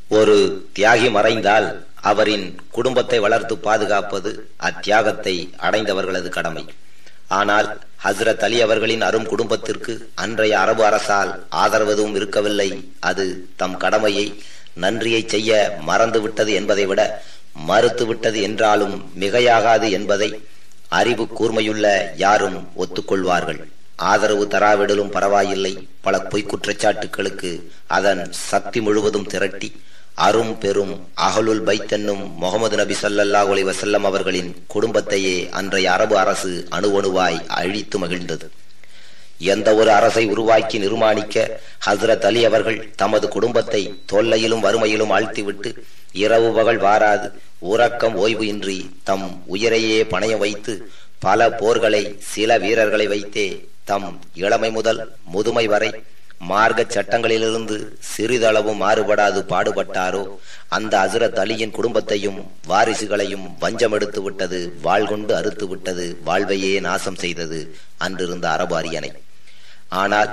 ஒரு தியாகி மறைந்தால் அவரின் குடும்பத்தை வளர்த்து பாதுகாப்பது அத்தியாகத்தை அடைந்தவர்களது கடமை ஆனால் ஹஸ்ரத் அலி அவர்களின் அரும் குடும்பத்திற்கு அன்றைய அரபு அரசால் ஆதரவதும் இருக்கவில்லை அது தம் கடமையை நன்றியை செய்ய மறந்துவிட்டது என்பதை விட மறுத்துவிட்டது என்றாலும் மிகையாகாது என்பதை அறிவு கூர்மையுள்ள யாரும் ஒத்துக்கொள்வார்கள் ஆதரவு தராவிடலும் பரவாயில்லை பல பொய்க் குற்றச்சாட்டுகளுக்கு அதன் சக்தி முழுவதும் திரட்டி அரும் பெரும் அகலுல் பைத் என்னும் முகமது நபி ஸல்லல்லாஹு அலைஹி வஸல்லம் அவர்களின் குடும்பத்தையே அன்றைய அரபு அரசு அணுவணுவாய் அழித்து மகிழ்ந்தது எந்த ஒரு அரசை உருவாக்கி நிர்மாணிக்க ஹஸ்ரத் அலி அவர்கள் தமது குடும்பத்தை தொல்லையிலும் வறுமையிலும் ஆழ்த்திவிட்டு இரவு பகல் வாராது உறக்கம் ஓய்வு இன்றி தம் உயிரையே பணையம் வைத்து பல போர்களை சில வீரர்களை வைத்தே தம் இளமை முதல் முதுமை வரை மார்க்க சட்டங்களிலிருந்து சிறிதளவும் மாறுபடாது பாடுபட்டாரோ அந்த ஹசரத் அலியின் குடும்பத்தையும் வாரிசுகளையும் வஞ்சம் எடுத்து விட்டது வாழ்கொண்டு அறுத்து விட்டது வாழ்வையே நாசம் செய்தது அன்றிருந்த அரபு அரியணை ஆனால்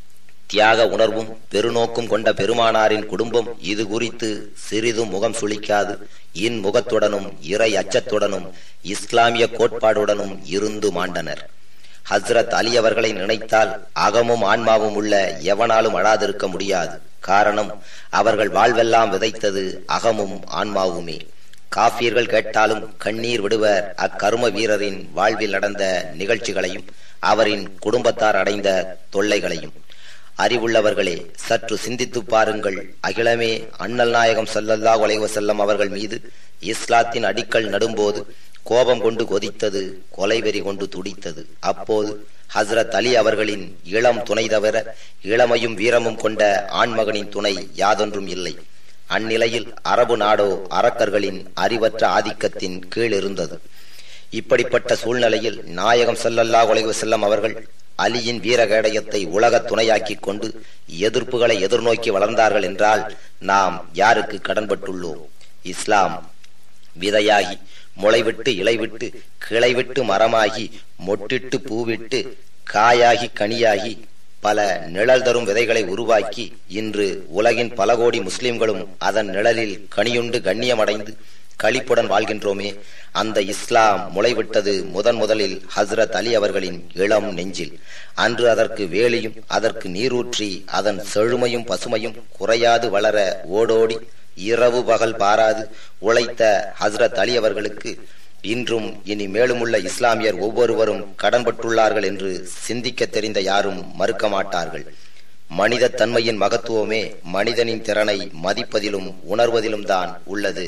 தியாக உணர்வும் பெருநோக்கும் கொண்ட பெருமானாரின் குடும்பம் இது குறித்து சிறிதும் முகம் சுளிக்காது இன்முகத்துடனும் இறை அச்சத்துடனும் இஸ்லாமிய கோட்பாடுடனும் இருந்து மாண்டனர் ஹஸ்ரத் அலி அவர்களை நினைத்தால் அகமும் ஆன்மாவும் உள்ள எவனாலும் அழாதிருக்க முடியாது காரணம் அவர்கள் வாழ்வெல்லாம் விதைத்தது அகமும் ஆன்மாவுமே காஃபியர்கள் கேட்டாலும் கண்ணீர் விடுவர் அக்கரும வீரரின் வாழ்வில் நடந்த நிகழ்ச்சிகளையும் அவரின் குடும்பத்தார் அடைந்த தொல்லைகளையும் அறிவுள்ளவர்களே சற்று சிந்தித்து பாருங்கள் அகிலமே அண்ணல் நாயகம் சல்லல்லா உலைவ செல்லம் அவர்கள் மீது இஸ்லாத்தின் அடிக்கல் நடும்போது கோபம் கொண்டு கொதித்தது கொலைவெறி கொண்டு துடித்தது அப்போது ஹஸ்ரத் அலி அவர்களின் இளம் துணை தவிர இளமையும் வீரமும் கொண்ட ஆண்மகனின் துணை யாதொன்றும் இல்லை அந்நிலையில் அரபு நாடோ அரக்கர்களின் அறிவற்ற ஆதிக்கத்தின் கீழ் இருந்தது இப்படிப்பட்ட சூழ்நிலையில் நாயகம் சல்லல்லா உலக செல்லம் அவர்கள் அலியின் வீரகேடயத்தை உலக துணையாக்கிக் கொண்டு எதிர்ப்புகளை எதிர்நோக்கி வளர்ந்தார்கள் என்றால் நாம் யாருக்கு கடன்பட்டுள்ளோம் இஸ்லாம் விதையாகி முளைவிட்டு இலைவிட்டு கிளைவிட்டு மரமாகி மொட்டிட்டு பூவிட்டு காயாகி கனியாகி பல நிழல் தரும் விதைகளை உருவாக்கி இன்று உலகின் பல கோடி முஸ்லிம்களும் அதன் நிழலில் கனியுண்டு கண்ணியமடைந்து களிப்புடன் வாழ்கின்றோமே அந்த இஸ்லாம் முளைவிட்டது முதன் முதலில் ஹஸ்ரத் அலி அவர்களின் இளம் நெஞ்சில் அன்று அதற்கு வேலியும் அதற்கு நீரூற்றி அதன் செழுமையும் பசுமையும் குறையாது வளர ஓடோடி இரவு பகல் பாராது உழைத்த ஹஸ்ரத் அலி அவர்களுக்கு இன்றும் இனி மேலுமுள்ள இஸ்லாமியர் ஒவ்வொருவரும் கடன்பட்டுள்ளார்கள் என்று சிந்திக்க தெரிந்த யாரும் மறுக்க மாட்டார்கள் மனித தன்மையின் மகத்துவமே மனிதனின் திறனை மதிப்பதிலும் உணர்வதிலும் தான் உள்ளது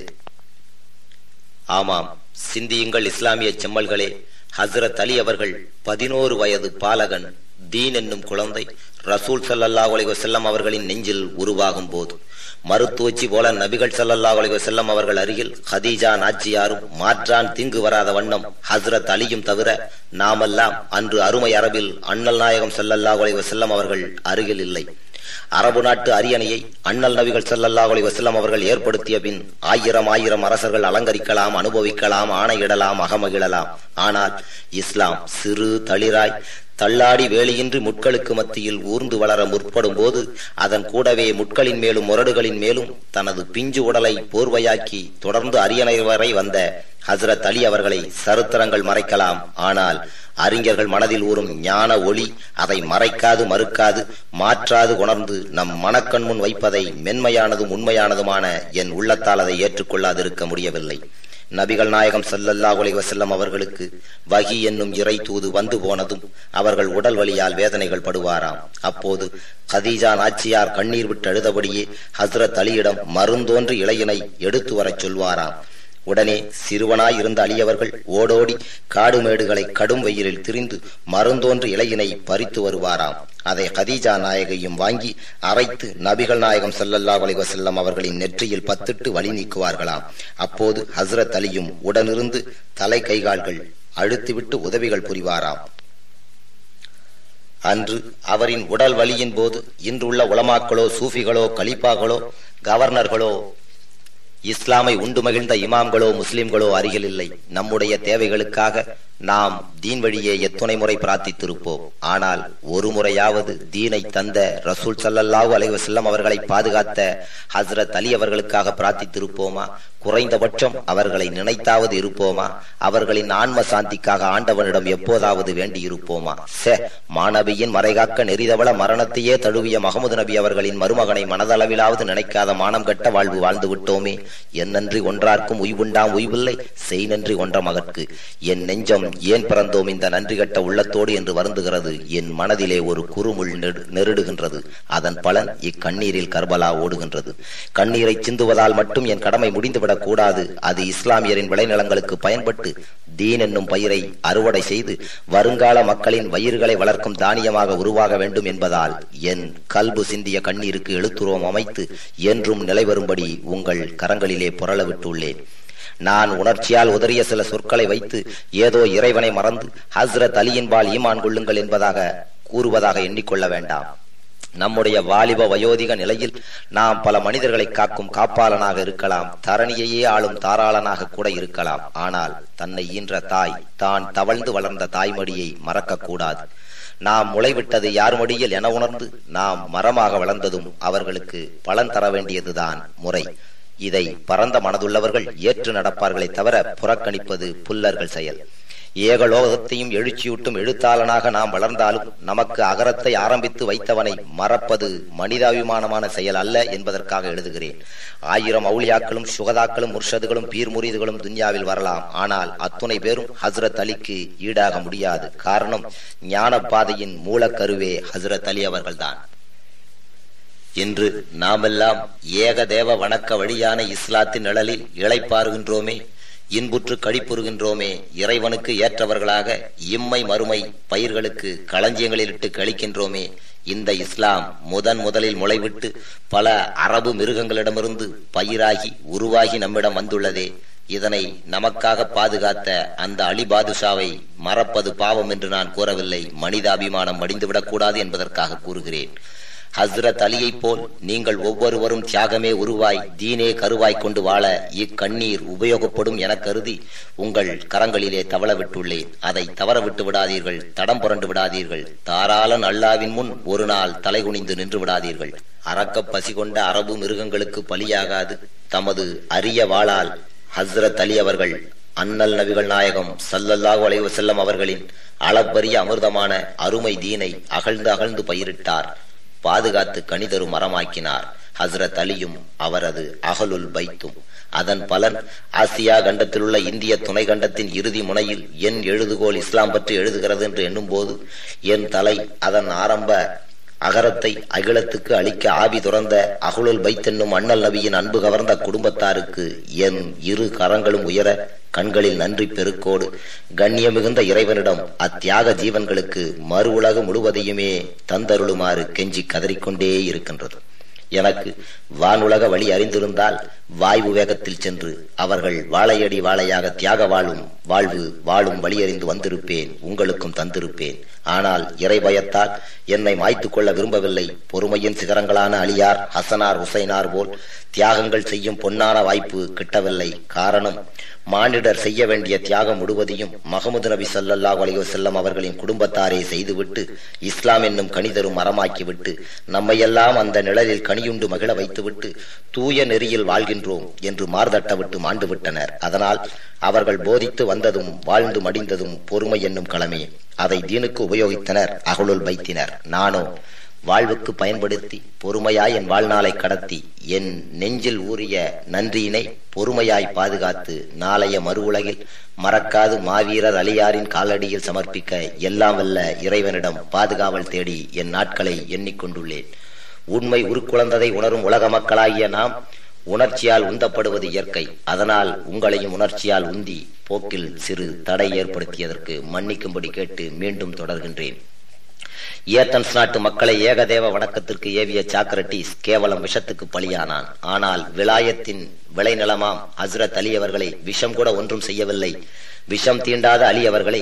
ஆமாம் சிந்தியுங்கள் இஸ்லாமிய செம்மல்களே ஹசரத் அலி அவர்கள் பதினோரு வயது பாலகன் தீன் என்னும் குழந்தை ரசூல் சல்லல்லா அலைஹி வஸல்லம் அவர்களின் நெஞ்சில் உருவாகும் போது மருத்துவச்சி போல நபிகள் சல்லல்லாஹு அலைஹி வஸல்லம் அவர்கள் அருகில் ஹதீஜா நாச்சியாரும் மாற்றான் தீங்கு வராத வண்ணம் ஹஸ்ரத் அலியும் தவிர நாமெல்லாம் அன்று அருமை அரபில் அண்ணல் நாயகம் சல்லல்லாஹு அலைஹி வஸல்லம் அவர்கள் அருகில் இல்லை அரபு நாட்டு அரியணையை அண்ணல் நபிகள் சல்லல்லாஹு அலைஹி வஸல்லம் அவர்கள் ஏற்படுத்திய பின் ஆயிரம் ஆயிரம் அரசர்கள் அலங்கரிக்கலாம் அனுபவிக்கலாம் ஆணையிடலாம் அகமகிழலாம் ஆனால் இஸ்லாம் சிறு தளிராய் தள்ளாடி வேலியின்றி முட்களுக்கு மத்தியில் ஊர்ந்து வளர முற்படும் போது அதன் கூடவே முட்களின் மேலும் முரடுகளின் மேலும் தனது பிஞ்சு உடலை போர்வையாக்கி தொடர்ந்து அரியணை வரை வந்த ஹசரத் அலி அவர்களை சரித்திரங்கள் மறைக்கலாம் ஆனால் அறிஞர்கள் மனதில் ஊறும் ஞான ஒளி அதை மறைக்காது மறுக்காது மாற்றாது உணர்ந்து நம் மனக்கண் முன் வைப்பதை மென்மையானதும் உண்மையானதுமான என் உள்ளத்தால் அதை ஏற்றுக்கொள்ளாதிருக்க முடியவில்லை நபிகள் நாயகம் சல்லல்லாஹு அலைஹி வஸல்லம் அவர்களுக்கு வகி என்னும் இறை தூது வந்து போனதும் அவர்கள் உடல் வலியால் வேதனைகள் படுவாராம் அப்போது கதீஜா நாச்சியார் கண்ணீர் விட்டு அழுதபடியே ஹஸ்ரத் அலியிடம் மருந்தோன்று இளையனை எடுத்து வரச் சொல்வாராம் உடனே சிறுவனாய் இருந்த அலியவர்கள் ஓடோடி காடு மேடுகளை கடும் வெயிலில் திரிந்து மருந்தோன்று இலையினை பறித்து வருவாராம் அதை கதீஜா நாயகையும் வாங்கி அரைத்து நபிகள் நாயகம் சல்லல்லா வலைவசல்லம் அவர்களின் நெற்றியில் பத்திட்டு வழி நீக்குவார்களாம் அப்போது ஹஸ்ரத் அலியும் உடனிருந்து தலை கைகால்கள் அழுத்திவிட்டு உதவிகள் புரிவாராம் அன்று அவரின் உடல் வலியின் போது இன்றுள்ள உலமாக்களோ சூஃபிகளோ கலிப்பாகளோ கவர்னர்களோ இஸ்லாமை உண்டு மகிழ்ந்த இமாம்களோ முஸ்லிம்களோ அருகில் இல்லை நம்முடைய தேவைகளுக்காக நாம் தீன் வழியே எத்துணை முறை பிரார்த்தித்திருப்போம் ஆனால் ஒரு முறையாவது தீனை தந்த ரசூல் சல்லல்லாஹு அலைஹி வஸல்லம் அவர்களை பாதுகாத்த ஹஸ்ரத் அலி அவர்களுக்காக பிரார்த்தித்திருப்போமா குறைந்தபட்சம் அவர்களை நினைத்தாவது இருப்போமா அவர்களின் ஆன்ம சாந்திக்காக ஆண்டவனிடம் எப்போதாவது வேண்டி இருப்போமா சே மாணவியின் மறைகாக்க நெறிதவள மரணத்தையே தழுவிய மகமது நபி அவர்களின் மருமகனை மனதளவிலாவது நினைக்காத மானம் கட்ட வாழ்வு வாழ்ந்து விட்டோமே என்னன்றி ஒன்றார்க்கும் உய்வுண்டாம் உய்வில்லை செய் நன்றி ஒன்ற மகற்கு என் நெஞ்சம் ஏன் பிறந்தோம் இந்த நன்றி கட்ட உள்ளத்தோடு என்று வருந்துகிறது என் மனதிலே ஒரு குறுமுள் நெடு- நெருடுகின்றது அதன் பலன் இக்கண்ணீரில் கர்பலா ஓடுகின்றது கண்ணீரை சிந்துவதால் மட்டும் என் கடமை முடிந்துவிடக் கூடாது அது இஸ்லாமியரின் விளைநிலங்களுக்கு பயன்பட்டு தீன் என்னும் பயிரை அறுவடை செய்து வருங்கால மக்களின் வயிறுகளை வளர்க்கும் தானியமாக உருவாக வேண்டும் என்பதால் என் கல்பு சிந்திய கண்ணீருக்கு எழுத்துருவம் அமைத்து என்றும் நிலை வரும்படி உங்கள் கரங்களிலே புரள விட்டுள்ளேன் நான் உணர்ச்சியால் உதறிய சில சொற்களை வைத்து ஏதோ இறைவனை மறந்து ஹஸ்ரத் அலியின்பால் ஈமான் கொள்ளுங்கள் என்பதாக கூறுவதாக எண்ணிக்கொள்ள வேண்டாம் நம்முடைய வாலிப வயோதிக நிலையில் நாம் பல மனிதர்களை காக்கும் காப்பாளனாக இருக்கலாம் தரணியையே ஆளும் தாராளனாக கூட இருக்கலாம் ஆனால் தன்னை ஈன்ற தாய் தான் தவழ்ந்து வளர்ந்த தாய்மடியை மறக்க கூடாது நாம் முளைவிட்டது யார் மடியில் என உணர்ந்து நாம் மரமாக வளர்ந்ததும் அவர்களுக்கு பலன் தர வேண்டியதுதான் முறை இதை பரந்த மனதுள்ளவர்கள் ஏற்று நடப்பார்களே தவிர புறக்கணிப்பது புல்லர்கள் செயல் ஏகலோகத்தையும் எழுச்சியூட்டும் எழுத்தாளனாக நாம் வளர்ந்தாலும் நமக்கு அகரத்தை ஆரம்பித்து வைத்தவனை மறப்பது மனிதாபிமானமான செயல் அல்ல என்பதற்காக எழுதுகிறேன் ஆயிரம் அவுளியாக்களும் சுகதாக்களும் முர்ஷதுகளும் பீர் முரீதுகளும் துன்யாவில் வரலாம் ஆனால் அத்துணை பேரும் ஹஸ்ரத் அலிக்கு ஈடாக முடியாது காரணம் ஞான பாதையின் மூலக்கருவே ஹஸ்ரத் அலி அவர்கள்தான் இன்று நாமெல்லாம் ஏகதேவ வணக்க வழியான இஸ்லாத்தின் நிழலில் இளைப்பாறுகின்றோமே இன்புற்று கழிப்புறுகின்றோமே இறைவனுக்கு ஏற்றவர்களாக இம்மை மறுமை பயிர்களுக்கு களஞ்சியங்களிலிட்டு கழிக்கின்றோமே இந்த இஸ்லாம் முதன் முதலில் முளைவிட்டு பல அரபு மிருகங்களிடமிருந்து பயிராகி உருவாகி நம்மிடம் வந்துள்ளதே இதனை நமக்காக பாதுகாத்த அந்த அலி பாதுஷாவை மறப்பது பாவம் என்று நான் கூறவில்லை மனிதாபிமானம் மடிந்துவிடக் கூடாது என்பதற்காக கூறுகிறேன் ஹஸ்ரத் அலியைப் போல் நீங்கள் ஒவ்வொருவரும் தியாகமே உருவாய் தீனே கருவாய் கொண்டு வாழ இக்கண்ணீர் உபயோகப்படும் என கருதி உங்கள் கரங்களிலே தவள விட்டுள்ளேன் அதை தவற விட்டு விடாதீர்கள் தடம் புரண்டு விடாதீர்கள் தாராளன் அல்லாவின் முன் ஒரு நாள் தலைகுனிந்து நின்று விடாதீர்கள் அறக்க பசி கொண்ட அரபு மிருகங்களுக்கு பலியாகாது தமது அரிய வாளால் ஹஸ்ரத் அலி அவர்கள் அண்ணல் நபிகள் நாயகம் சல்லல்லாஹு அலைஹி வஸல்லம் அவர்களின் அளப்பரிய அமிர்தமான அருமை தீனை அகழ்ந்து அகழ்ந்து பயிரிட்டார் பாதுகாத்து கணிதரு மரமாக்கினார் ஹஸ்ரத் அலியும் அவரது அகலுல் பைத்தும் அதன் பலன் ஆசியா கண்டத்திலுள்ள இந்திய துணை கண்டத்தின் இறுதி முனையில் என் எழுதுகோல் இஸ்லாம் பற்றி எழுதுகிறது என்று எண்ணும்போது என் தலை அதன் ஆரம்ப அகரத்தை அகிலத்துக்கு அளிக்க ஆவி துறந்த அகுலுல் பைத்தென்னும் அண்ணல் நபியின் அன்பு கவர்ந்த குடும்பத்தாருக்கு என் இரு கரங்களும் உயர கண்களில் நன்றி பெருக்கோடு கண்ணியமிகுந்த இறைவனிடம் அத்தியாக ஜீவன்களுக்கு மறு உலகு முழுவதையுமே தந்தருளுமாறு கெஞ்சி கதறிக்கொண்டே இருக்கின்றது எனக்கு வானுலக வழி அறிந்திருந்தால் வாய்வு வேகத்தில் சென்று அவர்கள் வாழையடி வாழையாக தியாக வாழும் வாழ்வு வாழும் வழியறிந்து வந்திருப்பேன் உங்களுக்கும் தந்திருப்பேன் ஆனால் இறை பயத்தால் என்னை மாய்த்து கொள்ள விரும்பவில்லை பொறுமையின் சிகரங்களான அலியார் ஹசனார் ஹுசைனார் போல் தியாகங்கள் செய்யும் பொன்னான வாய்ப்பு கிட்டவில்லை காரணம் மானிடர் செய்ய வேண்டிய தியாகம் முழுவதையும் மகமுது நபி ஸல்லல்லாஹு அலைஹி வஸல்லம் அவர்களின் குடும்பத்தாரே செய்துவிட்டு இஸ்லாம் என்னும் கணிதரும் மரமாக்கிவிட்டு நம்மையெல்லாம் அந்த நிழலில் கனியுண்டு மகிழ வைத்துவிட்டு தூய நெறியில் வாழ்கின்றோம் என்று மார்தட்ட விட்டு மாண்டு விட்டனர் அதனால் அவர்கள் போதித்து வந்ததும் வாழ்ந்து மடிந்ததும் பொறுமை என்னும் களமே அதை தீனுக்கு உபயோகித்தனர் அகலுள் வைத்தினர் நானோ வாழ்வுக்கு பயன்படுத்தி பொறுமையாய் என் வாழ்நாளை கடத்தி என் நெஞ்சில் ஊறிய நன்றியினை பொறுமையாய் பாதுகாத்து நாளைய மறு உலகில் மறக்காது மாவீரர் அலியாரின் காலடியில் சமர்ப்பிக்க எல்லாம் வல்ல இறைவனிடம் பாதுகாவல் தேடி என் நாட்களை எண்ணிக்கொண்டுள்ளேன் உண்மை உருக்குழந்ததை உணரும் உலக மக்களாகிய நாம் உணர்ச்சியால் உந்தப்படுவது இயற்கை அதனால் உங்களையும் உணர்ச்சியால் உந்தி போக்கில் சிறு தடை ஏற்படுத்தியதற்கு மன்னிக்கும்படி கேட்டு மீண்டும் தொடர்கின்றேன் ஏத்தன்ஸ் நாட்டு மக்களை ஏகதேவ வணக்கத்திற்கு ஏவிய சாக்ரட்டிஸ் கேவலம் விஷத்துக்கு பலியானான் ஆனால் விலாயத்தின் விளைநிலமாம் ஹஸ்ரத் அலி அவர்களை விஷம் கூட ஒன்றும் செய்யவில்லை விஷம் தீண்டாத அலி அவர்களை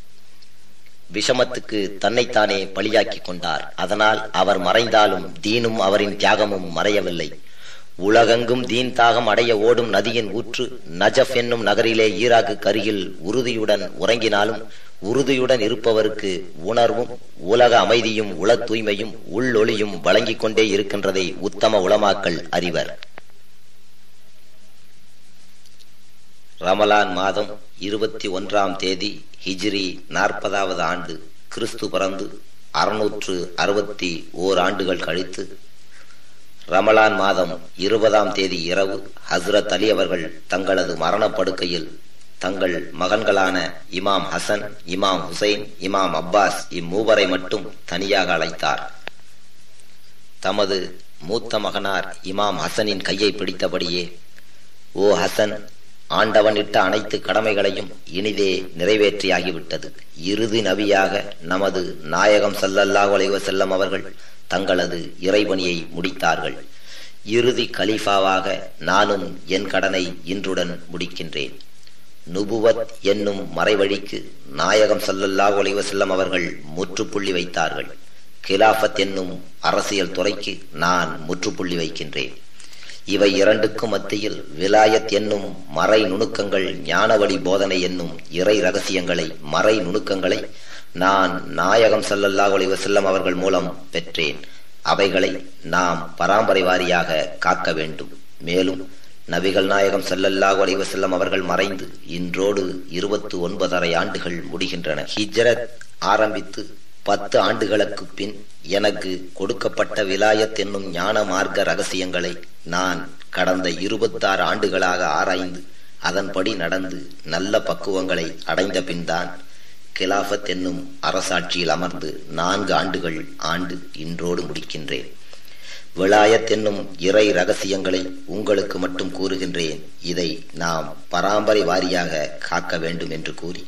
விஷமத்துக்கு தன்னைத்தானே பலியாக்கி கொண்டார் அதனால் அவர் மறைந்தாலும் தீனும் அவரின் தியாகமும் மறையவில்லை உலகெங்கும் தீன் தாகம் அடைய ஓடும் நதியின் ஊற்று நஜப் என்னும் நகரிலே ஈராக்கு அருகில் உறுதியுடன் உறங்கினாலும் உறுதியுடன் இருப்பவருக்கு உணர்வும் உலக அமைதியும் உள தூய்மையும் உள்ளொளியும் வழங்கிக் கொண்டே இருக்கின்றதை உத்தம உளமாக்கல் அறிவர் ரமலான் மாதம் இருபத்தி ஒன்றாம் தேதி ஹிஜ்ரி நாற்பதாவது ஆண்டு கிறிஸ்து பிறந்து அறுநூற்று அறுபத்தி ஓர் ஆண்டுகள் கழித்து ரமலான் மாதம் இருபதாம் தேதி இரவு ஹஸ்ரத் அலி அவர்கள் தங்களது மரணப்படுக்கையில் தங்கள் மகன்களான இமாம் ஹசன் இமாம் ஹுசைன் இமாம் அப்பாஸ் இம்மூவரை மட்டும் தனியாக அழைத்தார் தமது மூத்த மகனார் இமாம் ஹசனின் கையை பிடித்தபடியே ஓ ஹசன் ஆண்டவனிட்ட அனைத்து கடமைகளையும் இனிதே நிறைவேற்றியாகிவிட்டது இறுதி நபியாக நமது நாயகம் சல்லல்லாஹு அலைவ செல்லம் அவர்கள் தங்களது இறைபணியை முடித்தார்கள் இறுதி கலீஃபாவாக நானும் என் கடனை இன்றுடன் முடிக்கின்றேன் நுபுவத் என்னும் மறைவழிக்கு நாயகம் சல்லல்லாஹு அலைவ செல்லம் அவர்கள் முற்றுப்புள்ளி வைத்தார்கள் கிலாஃபத் என்னும் அரசியல் துறைக்கு நான் முற்றுப்புள்ளி வைக்கின்றேன் இவை இரண்டுக்கும் மத்தியில் விலாயத் என்னும் மறை நுணுக்கங்கள் ஞானவழி போதனை என்னும் இறை ரகசியங்களை மறை நுணுக்கங்களை நான் நாயகம் சல்லல்லாஹ் ஒளிவ செல்லம் அவர்கள் மூலம் பெற்றேன் அவைகளை நாம் பராம்பரை வாரியாக காக்க வேண்டும் மேலும் நபிகள் நாயகம் செல்லல்லாஹ் ஒளிவ செல்லம் அவர்கள் மறைந்து இன்றோடு இருபத்தி ஒன்பதரை ஆண்டுகள் முடிகின்றன ஹிஜ்ரத் ஆரம்பித்து பத்து ஆண்டுகளுக்கு பின் எனக்கு கொடுக்கப்பட்ட விலாயத் என்னும் ஞான மார்க்க ரகசியங்களை நான் கடந்த இருபத்தாறு ஆண்டுகளாக ஆராய்ந்து அதன்படி நடந்து நல்ல பக்குவங்களை அடைந்த பின்தான் கிலாஃபத் என்னும் அரசாட்சியில் அமர்ந்து நான்கு ஆண்டுகள் ஆண்டு இன்றோடு முடிக்கின்றேன் விலாயத் என்னும் இறை ரகசியங்களை உங்களுக்கு மட்டும் கூறுகின்றேன் இதை நாம் பராம்பரை வாரியாக காக்க வேண்டும் என்று கூறி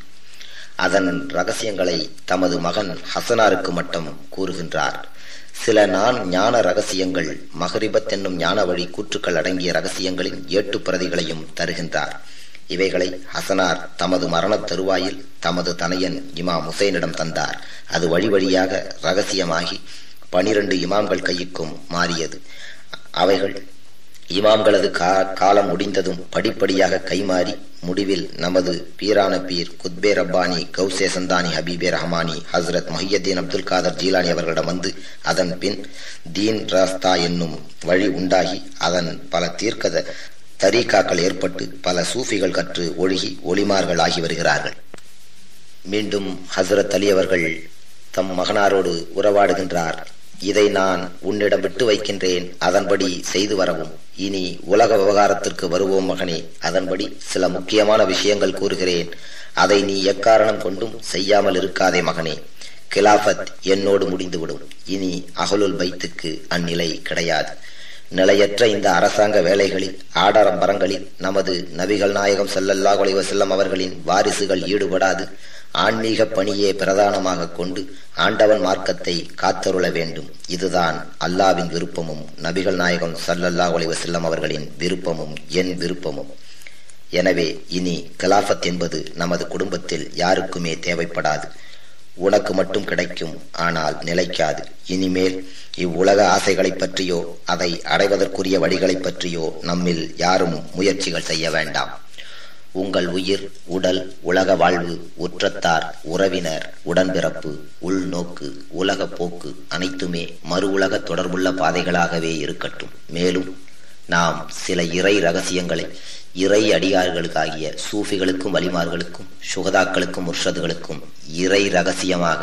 அதன் ரகசியங்களை தமது மகன் ஹசனாருக்கு மட்டும் கூறுகின்றார் சில நான் ஞான ரகசியங்கள் மஹரிபத் என்னும் ஞான வழி கூற்றுக்கள் அடங்கிய ரகசியங்களின் ஏட்டு பிரதிகளையும் தருகின்றார் இவைகளை ஹசனார் தமது மரணத் தருவாயில் தமது தனையன் இமாம் ஹுசைனிடம் தந்தார் அது வழி வழியாக ரகசியமாகி பனிரெண்டு இமாம்கள் கையுக்கும் மாறியது அவைகள் இமாம்களது கா காலம் முடிந்ததும் படிப்படியாக கைமாறி முடிவில் நமது பீரான பீர் குத்பே ரப்பானி கௌசே சந்தானி ஹபீபே ரஹமானி ஹசரத் மொஹியத்தீன் அப்துல் காதர் ஜீலானி அவர்களிடம் வந்து அதன் பின் தீன் ராஸ்தா என்னும் வழி உண்டாகி அதன் பல தீர்க்கத தரீக்காக்கள் ஏற்பட்டு பல சூஃபிகள் கற்று ஒழுகி ஒளிமார்கள் ஆகி வருகிறார்கள் மீண்டும் ஹசரத் அலி அவர்கள் தம் மகனாரோடு உறவாடுகின்றார் இதை நான் உன்னிடம் விட்டு வைக்கின்றேன் அதன்படி செய்து வரவும் இனி உலக விவகாரத்திற்கு வருவோம் மகனே அதன்படி சில முக்கியமான விஷயங்கள் கூறுகிறேன் அதை நீ எக்காரணம் கொண்டும் செய்யாமல் இருக்காதே மகனே கிலாபத் என்னோடு முடிந்துவிடும் இனி அகலுல் பைத்துக்கு அந்நிலை கிடையாது நிலையற்ற இந்த அரசாங்க வேலைகளில் ஆடம்பரங்களில் நமது நபிகள் நாயகம் செல்லல்லாஹ் செல்லம் அவர்களின் வாரிசுகள் ஈடுபடாது ஆன்மீக பணியே பிரதானமாக கொண்டு ஆண்டவன் மார்க்கத்தை காத்தருள வேண்டும் இதுதான் அல்லாவின் விருப்பமும் நபிகள் நாயகம் சல்லல்லாஹ் செல்லம் அவர்களின் விருப்பமும் என் விருப்பமும் எனவே இனி கலாஃபத் என்பது நமது குடும்பத்தில் யாருக்குமே தேவைப்படாது உனக்கு மட்டும் கிடைக்கும் ஆனால் நிலைக்காது இனிமேல் இவ்வுலக ஆசைகளைப் பற்றியோ அதை அடைவதற்குரிய வழிகளைப் பற்றியோ நம்மில் யாரும் முயற்சிகள் செய்ய வேண்டாம் உங்கள் உயிர் உடல் உலக வாழ்வு உற்றத்தார் உறவினர் உடன்பிறப்பு உள்நோக்கு உலக போக்கு அனைத்துமே மறு உலக தொடர்புள்ள பாதைகளாகவே இருக்கட்டும் மேலும் நாம் சில இறை ரகசியங்களை இறை அடியார்களுக்காகிய சூஃபிகளுக்கும் வலிமார்களுக்கும் சுகதாக்களுக்கும் முர்ஷதுகளுக்கும் இறை ரகசியமாக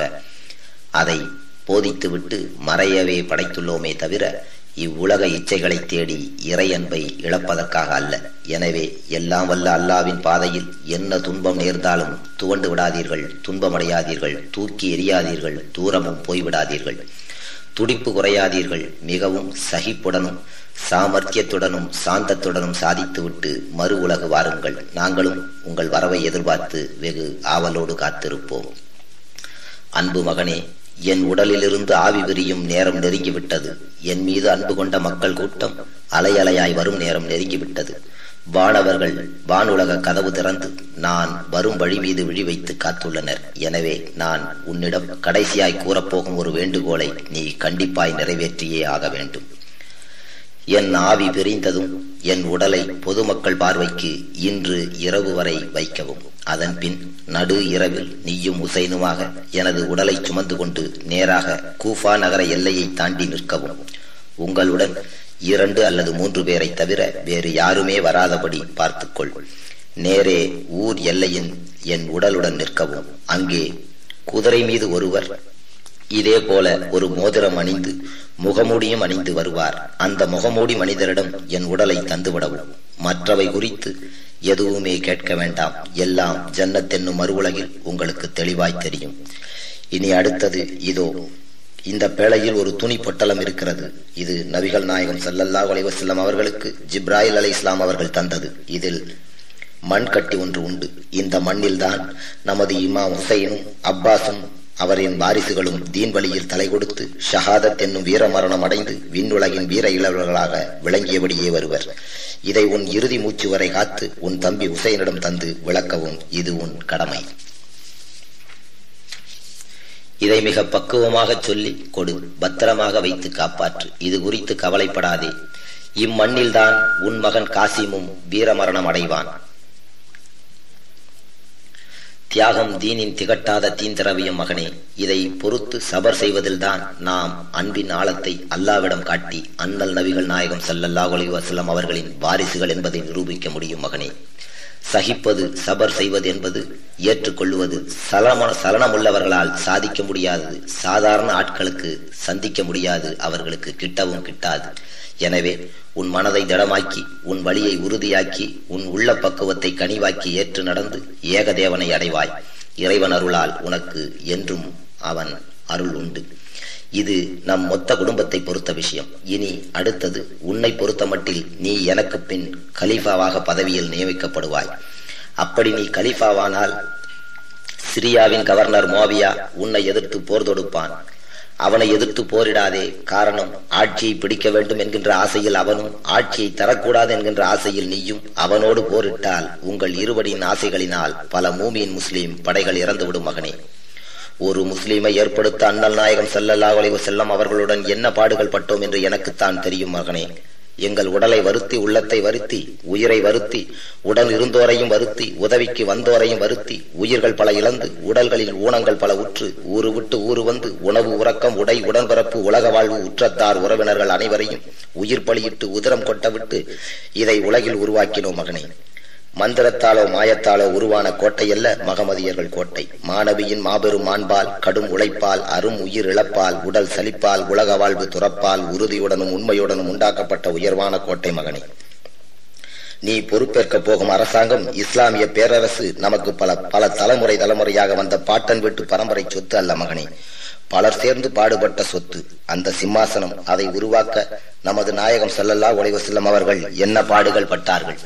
அதை போதித்துவிட்டு மறையவே படைத்துள்ளோமே தவிர இவ்வுலக இச்சைகளை தேடி இறை அன்பை இழப்பதற்காக அல்ல எனவே எல்லாம் வல்ல அல்லாவின் பாதையில் என்ன துன்பம் நேர்ந்தாலும் துவண்டு விடாதீர்கள் துன்பமடையாதீர்கள் தூக்கி எறியாதீர்கள் தூரமும் போய்விடாதீர்கள் துடிப்பு குறையாதீர்கள் மிகவும் சகிப்புடனும் சாமர்த்தியத்துடனும் சாந்தத்துடனும் சாதித்துவிட்டு மறு உலகு வாருங்கள் நாங்களும் உங்கள் வரவை எதிர்பார்த்து வெகு ஆவலோடு காத்திருப்போம் அன்பு மகனே என் உடலிலிருந்து ஆவி விரியும் நேரம் நெருங்கிவிட்டது என் மீது அன்பு கொண்ட மக்கள் கூட்டம் அலை அலையாய் வரும் நேரம் நெருங்கிவிட்டது வானவர்கள் வானுலக கதவு திறந்து நான் வரும் வழி மீது விழி வைத்து காத்துள்ளனர் எனவே நான் உன்னிடம் கடைசியாய் கூறப்போகும் ஒரு வேண்டுகோளை நீ கண்டிப்பாய் நிறைவேற்றியே ஆக வேண்டும் என் ஆவி பிரிந்ததும் என் உடலை பொதுமக்கள் பார்வைக்கு இன்று இரவு வரை வைக்கவும் அதன் பின் நடு இரவில் நீயும் உசைனுமாக எனது உடலை சுமந்து கொண்டு நேராக கூஃபா நகர எல்லையை தாண்டி நிற்கவும் உங்களுடன் இரண்டு அல்லது மூன்று பேரை தவிர வேறு யாருமே வராதபடி பார்த்துக்கொள் நேரே ஊர் எல்லையின் என் உடலுடன் நிற்கவும் அங்கே குதிரை மீது ஒருவர் இதே போல ஒரு மோதிரம் அணிந்து முகமூடியும் அணிந்து வருவார் அந்த முகமூடி மனிதரிடம் என் உடலை தந்துவிடவும் மற்றவை குறித்து எதுவுமே கேட்க வேண்டாம் எல்லாம் ஜன்னத்தென்னும் மறுவுலகில் உங்களுக்கு தெளிவாய் தெரியும் இனி அடுத்தது இதோ இந்த பேழையில் ஒரு துணி பொட்டலம் இருக்கிறது இது நபிகள் நாயகம் சல்லல்லாஹ் அலைவசல்லம் அவர்களுக்கு ஜிப்ராயில் அலை இஸ்லாம் அவர்கள் தந்தது இதில் மண் கட்டி ஒன்று உண்டு இந்த மண்ணில்தான் நமது இமாம் ஹுசைனும் அப்பாஸும் அவரின் வாரிசுகளும் தீன் வழியில் தலை கொடுத்து ஷஹாதத் என்னும் வீர மரணம் அடைந்து விண்ணுலகின் வீர இளவர்களாக விளங்கியபடியே வருவர் இதை உன் இறுதி மூச்சு வரை காத்து உன் தம்பி உசைனிடம் தந்து விளக்கவும் இது உன் கடமை இதை மிக பக்குவமாக சொல்லி கொடு பத்திரமாக வைத்து காப்பாற்று இது குறித்து கவலைப்படாதே இம்மண்ணில்தான் உன் மகன் காசிமும் வீரமரணம் அடைவான் தியாகம் தீனின் திகட்டாத தீந்திரவியம் மகனே இதை பொறுத்து சபர் செய்வதில்தான் நாம் அன்பின் ஆழத்தை அல்லாவிடம் காட்டி அண்ணல் நபிகள் நாயகம் சல்லல்லாஹ் அலைஹி வஸல்லம் அவர்களின் வாரிசுகள் என்பதை நிரூபிக்க முடியும் மகனே சகிப்பது சபர் செய்வது என்பது ஏற்றுக்கொள்ளுவது சலம சலனமுள்ளவர்களால் சாதிக்க முடியாதது சாதாரண ஆட்களுக்கு சந்திக்க முடியாது அவர்களுக்கு கிட்டவும் கிட்டாது எனவே உன் மனதை திடமாக்கி உன் வழியை உறுதியாக்கி உன் உள்ள பக்குவத்தை கனிவாக்கி ஏற்று நடந்து ஏகதேவனை அடைவாய் இறைவன் அருளால் உனக்கு என்றும் அவன் அருள் உண்டு இது நம் மொத்த குடும்பத்தை பொறுத்த விஷயம் இனி அடுத்தது உன்னை பொறுத்த மட்டில் நீ எனக்கு பின் கலீஃபாவாக பதவியில் நியமிக்கப்படுவாய் அப்படி நீ கலீஃபாவானால் சிரியாவின் கவர்னர் மோவியா உன்னை எதிர்த்து போர் தொடுப்பான் அவனை எதிர்த்து போரிடாதே காரணம் ஆட்சியை பிடிக்க வேண்டும் என்கின்ற ஆசையில் அவனும் ஆட்சியை தரக்கூடாது என்கின்ற ஆசையில் நீயும் அவனோடு போரிட்டால் உங்கள் இருவரின் ஆசைகளினால் பல மூமியின் முஸ்லீம் படைகள் இறந்துவிடும் மகனே ஒரு முஸ்லீமை ஏற்படுத்த அண்ணல் நாயகம் செல்லல்லாஹ் அலைஹி செல்லம் அவர்களுடன் என்ன பாடுகள் பட்டோம் என்று எனக்குத்தான் தெரியும் மகனே எங்கள் உடலை வருத்தி உள்ளத்தை வருத்தி உயிரை வருத்தி உடல் இருந்தோரையும் வருத்தி உதவிக்கு வந்தோரையும் வருத்தி உயிர்கள் பல இழந்து உடல்களில் ஊனங்கள் பல உற்று ஊரு விட்டு ஊரு வந்து உணவு உறக்கம் உடை உடன்பிறப்பு உலக வாழ்வு உற்றத்தார் உறவினர்கள் அனைவரையும் உயிர் பலியிட்டு உதிரம் கொட்டவிட்டு இதை உலகில் உருவாக்கினோம் மகனே மந்திரத்தாலோ மாயத்தாலோ உருவான கோட்டையல்ல மகமதியர்கள் கோட்டை மாணவியின் மாபெரும் மாண்பால் கடும் உழைப்பால் அரும் உயிர் இழப்பால் உடல் சலிப்பால் உலக வாழ்வு துறப்பால் உறுதியுடனும் உண்மையுடனும் உண்டாக்கப்பட்ட உயர்வான கோட்டை மகனே நீ பொறுப்பேற்க போகும் அரசாங்கம் இஸ்லாமிய பேரரசு நமக்கு பல பல தலைமுறை தலைமுறையாக வந்த பாட்டன் வீட்டு பரம்பரை சொத்து அல்ல மகனே பலர் சேர்ந்து பாடுபட்ட சொத்து அந்த சிம்மாசனம் அதை உருவாக்க நமது நாயகம் செல்லல்லா செல்லம் அவர்கள் என்ன பாடுகள் பட்டார்கள்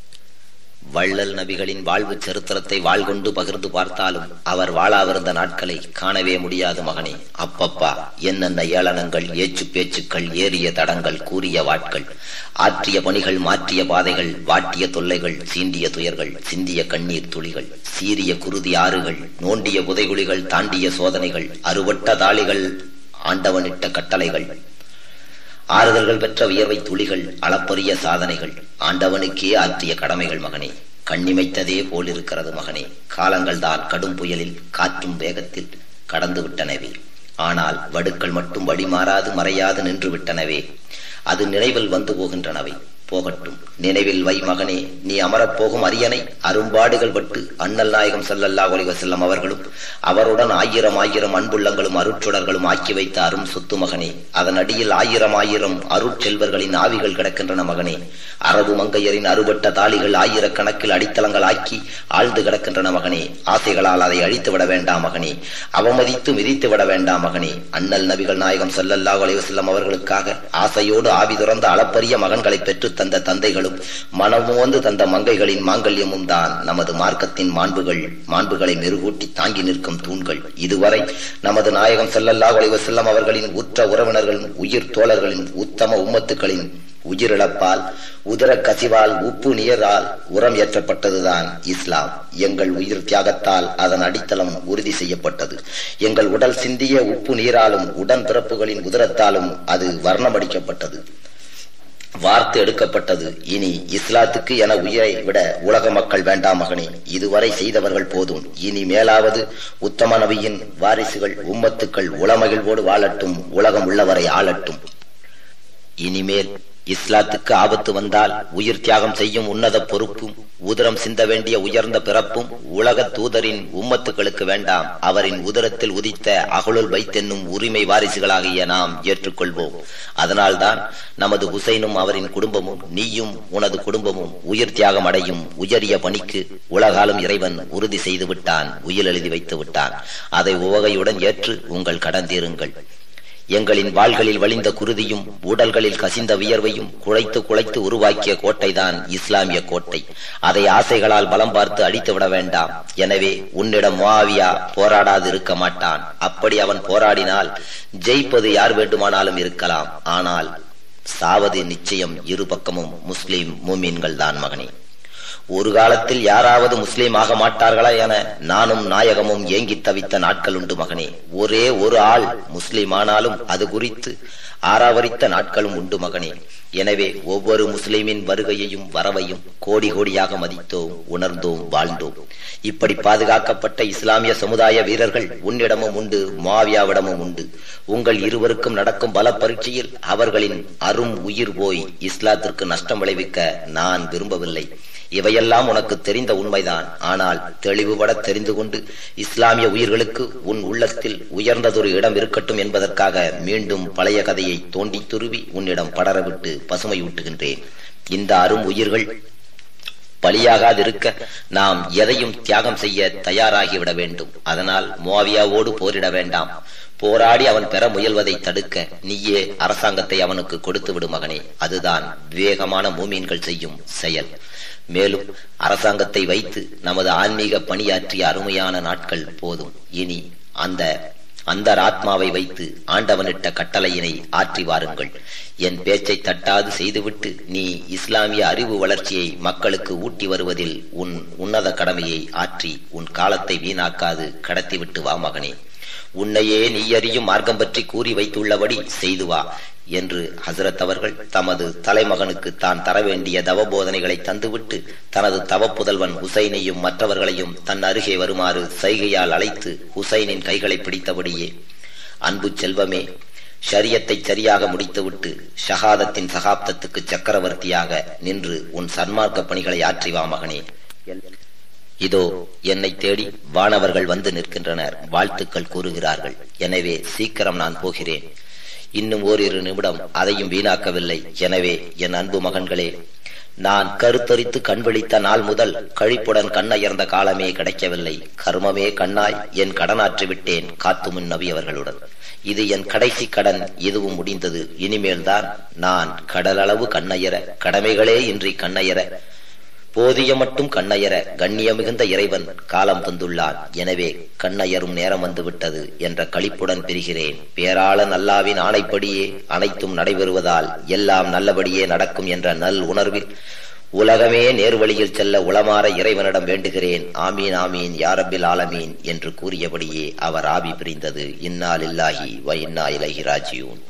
வள்ளல் நபிகளின் வாழ்வு சரித்திரத்தை வாழ்கொண்டு பகிர்ந்து பார்த்தாலும் அவர் வாழாவிருந்த நாட்களை காணவே முடியாது மகனே அப்பப்பா என்னென்ன ஏளனங்கள் ஏச்சு பேச்சுக்கள் ஏறிய தடங்கள் கூறிய வாட்கள் ஆற்றிய பணிகள் மாற்றிய பாதைகள் வாட்டிய தொல்லைகள் சீண்டிய துயர்கள் சிந்திய கண்ணீர் துளிகள் சீரிய குருதி ஆறுகள் நோண்டிய புதைகுழிகள் தாண்டிய சோதனைகள் அறுவட்ட தாளிகள் ஆண்டவனிட்ட கட்டளைகள் ஆறுதல்கள் பெற்ற வியர்வை துளிகள் அளப்பரிய சாதனைகள் ஆண்டவனுக்கே ஆற்றிய கடமைகள் மகனே கண்ணிமைத்ததே போலிருக்கிறது மகனே காலங்கள் தான் கடும் புயலில் காற்றும் வேகத்தில் கடந்து விட்டனவே ஆனால் வடுக்கள் மட்டும் வழிமாறாது மறையாது நின்று விட்டனவே அது நினைவில் வந்து போகின்றனவை போகட்டும் நினைவில் வை மகனே நீ அமரப்போகும் அரியணை அரும்பாடுகள் பட்டு அண்ணல் நாயகம் சல்லல்லா ஒலிவ செல்லம் அவர்களும் அவருடன் ஆயிரம் ஆயிரம் அன்புள்ளங்களும் அருட்சுடர்களும் ஆக்கி வைத்த அரும் சொத்து மகனே அதன் அடியில் ஆயிரம் ஆயிரம் அருட்செல்வர்களின் ஆவிகள் கிடக்கின்றன மகனே அரபு மங்கையரின் அறுபட்ட தாளிகள் ஆயிரக்கணக்கில் அடித்தளங்கள் ஆக்கி ஆழ்ந்து கிடக்கின்றன மகனே ஆசைகளால் அதை அழித்து விட வேண்டாம் மகனே அவமதித்து மிதித்து விட வேண்டாம் மகனே அண்ணல் நபிகள் நாயகம் சல்லல்லா ஒலிவ செல்லம் அவர்களுக்காக ஆசையோடு ஆவி துறந்த அளப்பரிய மகன்களை பெற்று தந்த தந்தைகளும் மனமும் வந்து தந்த மங்கைகளின் மாங்கல்யமும் தான் நமது மார்க்கத்தின் மாண்புகள் மாண்புகளை மெருகூட்டி தாங்கி நிற்கும் தூண்கள் இதுவரை நமது நாயகம் செல்லல்லா ஒளிவ செல்லம் அவர்களின் உற்ற உறவினர்களின் உயிர் தோழர்களின் உத்தம உம்மத்துக்களின் உயிரிழப்பால் உதர கசிவால் உப்பு நீரால் உரம் ஏற்றப்பட்டதுதான் இஸ்லாம் எங்கள் உயிர் தியாகத்தால் அதன் அடித்தளம் உறுதி செய்யப்பட்டது எங்கள் உடல் சிந்திய உப்பு நீராலும் உடன் பிறப்புகளின் உதரத்தாலும் அது வர்ணமடிக்கப்பட்டது வார்த்தை எடுக்கப்பட்டது இனி இஸ்லாத்துக்கு என உயிரை விட உலக மக்கள் வேண்டாம் மகனே இதுவரை செய்தவர்கள் போதும் இனி மேலாவது உத்தம நபியின் வாரிசுகள் உம்மத்துக்கள் உளமகிழ்வோடு வாழட்டும் உலகம் உள்ளவரை ஆளட்டும் இனிமேல் இஸ்லாத்துக்கு ஆபத்து வந்தால் உயிர் தியாகம் செய்யும் உன்னத பொறுப்பும் உதரம் சிந்த வேண்டிய உயர்ந்த பிறப்பும் உலக தூதரின் உம்மத்துக்களுக்கு வேண்டாம் அவரின் உதரத்தில் உதித்த அகலுல் வைத்தென்னும் உரிமை வாரிசுகளாகிய நாம் ஏற்றுக்கொள்வோம் அதனால்தான் நமது ஹுசைனும் அவரின் குடும்பமும் நீயும் உனது குடும்பமும் உயிர் தியாகம் அடையும் உயரிய பணிக்கு உலகாலும் இறைவன் உறுதி செய்து விட்டான் உயில் எழுதி வைத்து விட்டான் அதை உவகையுடன் ஏற்று உங்கள் கடன் தீருங்கள் எங்களின் வாள்களில் வழிந்த குருதியும் உடல்களில் கசிந்த வியர்வையும் குழைத்து குழைத்து உருவாக்கிய கோட்டைதான் இஸ்லாமிய கோட்டை அதை ஆசைகளால் பலம் பார்த்து அடித்து விட வேண்டாம் எனவே உன்னிடம் முவாவியா போராடாது இருக்க மாட்டான் அப்படி அவன் போராடினால் ஜெயிப்பது யார் வேண்டுமானாலும் இருக்கலாம் ஆனால் சாவது நிச்சயம் இரு பக்கமும் முஸ்லிம் மூமீன்கள் தான் மகனே ஒரு காலத்தில் யாராவது முஸ்லீம் ஆக மாட்டார்களா என நானும் நாயகமும் ஏங்கி தவித்த நாட்கள் உண்டு மகனே ஒரே ஒரு ஆள் முஸ்லீம் ஆனாலும் அது குறித்து ஆறாவரித்த நாட்களும் உண்டு மகனே எனவே ஒவ்வொரு முஸ்லிமின் வருகையையும் வரவையும் கோடி கோடியாக மதித்தோம் உணர்ந்தோம் வாழ்ந்தோம் இப்படி பாதுகாக்கப்பட்ட இஸ்லாமிய சமுதாய வீரர்கள் உன்னிடமும் உண்டு மாவியாவிடமும் உண்டு உங்கள் இருவருக்கும் நடக்கும் பல பரீட்சையில் அவர்களின் அரும் உயிர் போய் இஸ்லாத்திற்கு நஷ்டம் விளைவிக்க நான் விரும்பவில்லை இவையெல்லாம் உனக்கு தெரிந்த உண்மைதான் ஆனால் தெளிவுபட தெரிந்து கொண்டு இஸ்லாமிய உயிர்களுக்கு உன் உள்ளத்தில் உயர்ந்ததொரு இடம் இருக்கட்டும் என்பதற்காக மீண்டும் பழைய கதையை தோண்டி துருவி உன்னிடம் படரவிட்டு பசுமையூட்டுகின்றேன் இந்த அரும் உயிர்கள் பலியாகாதிருக்க நாம் எதையும் தியாகம் செய்ய தயாராகிவிட வேண்டும் அதனால் மோவியாவோடு போரிட வேண்டாம் போராடி அவன் பெற முயல்வதை தடுக்க நீயே அரசாங்கத்தை அவனுக்கு கொடுத்து விடு மகனே அதுதான் விவேகமான மூமீன்கள் செய்யும் செயல் மேலும் அரசாங்கத்தை வைத்து நமது ஆன்மீக பணியாற்றிய அருமையான நாட்கள் போதும் இனி அந்த அந்த ஆத்மாவை வைத்து ஆண்டவனிட்ட கட்டளையினை ஆற்றி வாருங்கள் என் பேச்சை தட்டாது செய்துவிட்டு நீ இஸ்லாமிய அறிவு வளர்ச்சியை மக்களுக்கு ஊட்டி வருவதில் உன் உன்னத கடமையை ஆற்றி உன் காலத்தை வீணாக்காது கடத்திவிட்டு வா மகனே உன்னையே நீ அறியும் மார்க்கம் பற்றி கூறி வைத்துள்ளபடி செய்து வா என்று ஹசரத் அவர்கள் தமது தலைமகனுக்கு தான் தர வேண்டிய தவ போதனைகளை தந்துவிட்டு தனது தவப்புதல்வன் ஹுசைனையும் மற்றவர்களையும் தன் அருகே வருமாறு சைகையால் அழைத்து ஹுசைனின் கைகளை பிடித்தபடியே அன்பு செல்வமே ஷரியத்தை சரியாக முடித்துவிட்டு ஷஹாதத்தின் சகாப்தத்துக்கு சக்கரவர்த்தியாக நின்று உன் சன்மார்க்க பணிகளை ஆற்றி வா மகனே இதோ என்னை தேடி வானவர்கள் வந்து நிற்கின்றனர் வாழ்த்துக்கள் கூறுகிறார்கள் எனவே சீக்கிரம் நான் போகிறேன் இன்னும் ஓரிரு நிமிடம் அதையும் வீணாக்கவில்லை எனவே என் அன்பு மகன்களே நான் கருத்தரித்து கண்விழித்த நாள் முதல் கழிப்புடன் கண்ணயர்ந்த காலமே கிடைக்கவில்லை கர்மமே கண்ணாய் என் கடனாற்றி விட்டேன் காத்துமுன் நபி அவர்களுடன் இது என் கடைசி கடன் இதுவும் முடிந்தது இனிமேல்தான் நான் கடலளவு கண்ணயர கடமைகளே இன்றி கண்ணயர போதிய மட்டும் கண்ணயர கண்ணிய மிகுந்த இறைவன் காலம் தந்துள்ளான் எனவே கண்ணயரும் நேரம் வந்துவிட்டது என்ற களிப்புடன் பிரிகிறேன் பேராள நல்லாவின் ஆணைப்படியே அனைத்தும் நடைபெறுவதால் எல்லாம் நல்லபடியே நடக்கும் என்ற நல் உணர்வில் உலகமே நேர்வழியில் செல்ல உளமாற இறைவனிடம் வேண்டுகிறேன் ஆமீன் ஆமீன் யாரபில் ஆலமீன் என்று கூறியபடியே அவர் ஆவி பிரிந்தது இன்னால் இல்லாஹி வ இன்னா இலகி ராஜியூன்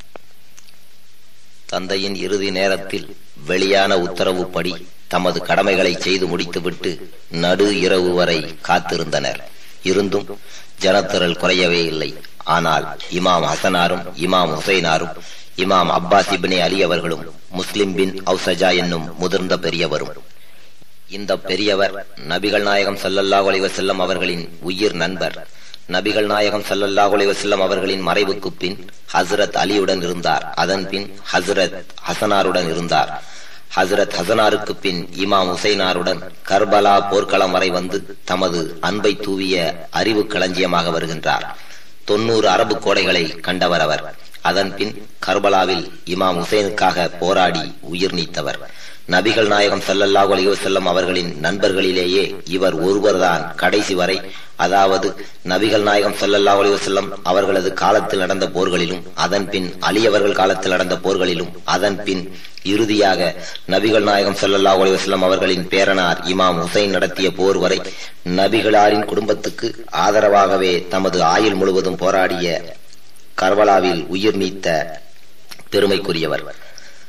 தந்தையின் இறுதி நேரத்தில் வெளியான உத்தரவுப்படி தமது கடமைகளை செய்து முடித்துவிட்டு நடு இரவு வரை காத்திருந்தனர் இருந்தும் ஜனத்திரள் குறையவே இல்லை ஆனால் இமாம் ஹசனாரும் இமாம் ஹுசைனாரும் இமாம் அப்பாஸ் இபினே அலி அவர்களும் முஸ்லிம் பின் அவுசஜா என்னும் முதிர்ந்த பெரியவரும் இந்த பெரியவர் நபிகள் நாயகம் சல்லல்லாஹு அலைஹி வஸல்லம் அவர்களின் உயிர் நண்பர் நபிகள் நாயகம் சல்லல்லாஹு அலைஹி வஸல்லம் அவர்களின் மறைவுக்கு பின் ஹசரத் அலியுடன் இருந்தார் அதன் பின் ஹசரத் ஹசனாருடன் இருந்தார் ஹசரத் ஹசனாருக்கு பின் இமாம் ஹுசைனாருடன் கர்பலா போர்க்களம் வரை வந்து தமது அன்பை தூவிய அறிவு களஞ்சியமாக வருகின்றார் தொன்னூறு அரபு கோடைகளை கண்டவர் அவர் அதன் பின் கர்பலாவில் இமாம் ஹுசைனுக்காக போராடி உயிர் நீத்தவர் நபிகள் நாயகம் சல்லல்லாஹு அலைஹி வஸல்லம் அவர்களின் நண்பர்களிலேயே இவர் ஒருவர்தான் கடைசி வரை அதாவது நபிகள் நாயகம் சல்லல்லாஹு அலைஹி வஸல்லம் அவர்களது காலத்தில் நடந்த போர்களிலும் அதன் பின் அலி அவர்கள் காலத்தில் நடந்த போர்களிலும் அதன் பின் இறுதியாக நபிகள் நாயகம் சல்லல்லாஹு அலைஹி வஸல்லம் அவர்களின் பேரனார் இமாம் ஹுசைன் நடத்திய போர் வரை நபிகளாரின் குடும்பத்துக்கு ஆதரவாகவே தமது ஆயுள் முழுவதும் போராடிய கர்பலாவில் உயிர் நீத்த பெருமைக்குரியவர்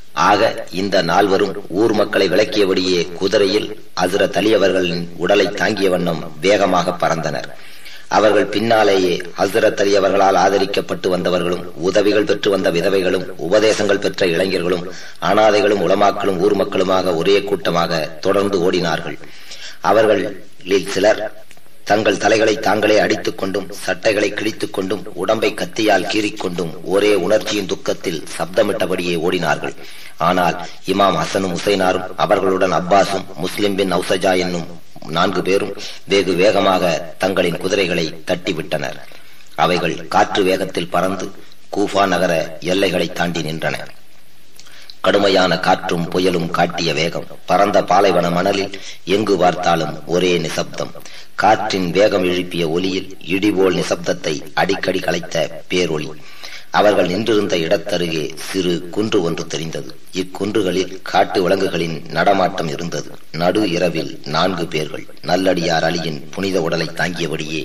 ஆக இந்த நால்வரும் ஊர் மக்களை விளக்கியபடியே குதிரையில் அசுரத் அலி அவர்களின் உடலை தாங்கிய வண்ணம் வேகமாக பறந்தனர் அவர்கள் பின்னாலேயே ஹசரத் அலி அவர்களால் ஆதரிக்கப்பட்டு வந்தவர்களும் உதவிகள் பெற்று வந்த விதவைகளும் உபதேசங்கள் பெற்ற இளைஞர்களும் அனாதைகளும் உளமாக்களும் ஊர் மக்களுமாக ஒரே கூட்டமாக தொடர்ந்து ஓடினார்கள் அவர்களில் சிலர் தங்கள் தலைகளை தாங்களே அடித்துக் கொண்டும் சட்டைகளை கிழித்துக் கொண்டும் உடம்பை கத்தியால் கீறிக்கொண்டும் ஒரே உணர்ச்சியின் துக்கத்தில் சப்தமிட்டபடியே ஓடினார்கள் ஆனால் இமாம் ஹசனும் ஹுசைனாரும் அவர்களுடன் அப்பாஸும் முஸ்லிம் பின் நௌசஜா என்னும் நான்கு பேரும் வெகு வேகமாக தங்களின் குதிரைகளை தட்டிவிட்டனர் அவைகள் காற்று வேகத்தில் பறந்து கூஃபா நகர எல்லைகளை தாண்டி நின்றன கடுமையான காற்றும் புயலும் காட்டிய வேகம் பரந்த பாலைவன மணலில் எங்கு பார்த்தாலும் ஒரே நிசப்தம் காற்றின் வேகம் எழுப்பிய ஒலியில் இடிபோல் நிசப்தத்தை அடிக்கடி கலைத்த பேரொளி அவர்கள் நின்றிருந்த இடத்தருகே சிறு குன்று ஒன்று தெரிந்தது இக்குன்றுகளில் காட்டு விலங்குகளின் நடமாட்டம் இருந்தது நடு இரவில் நான்கு பேர்கள் நல்லடியார் அலியின் புனித உடலை தாங்கியபடியே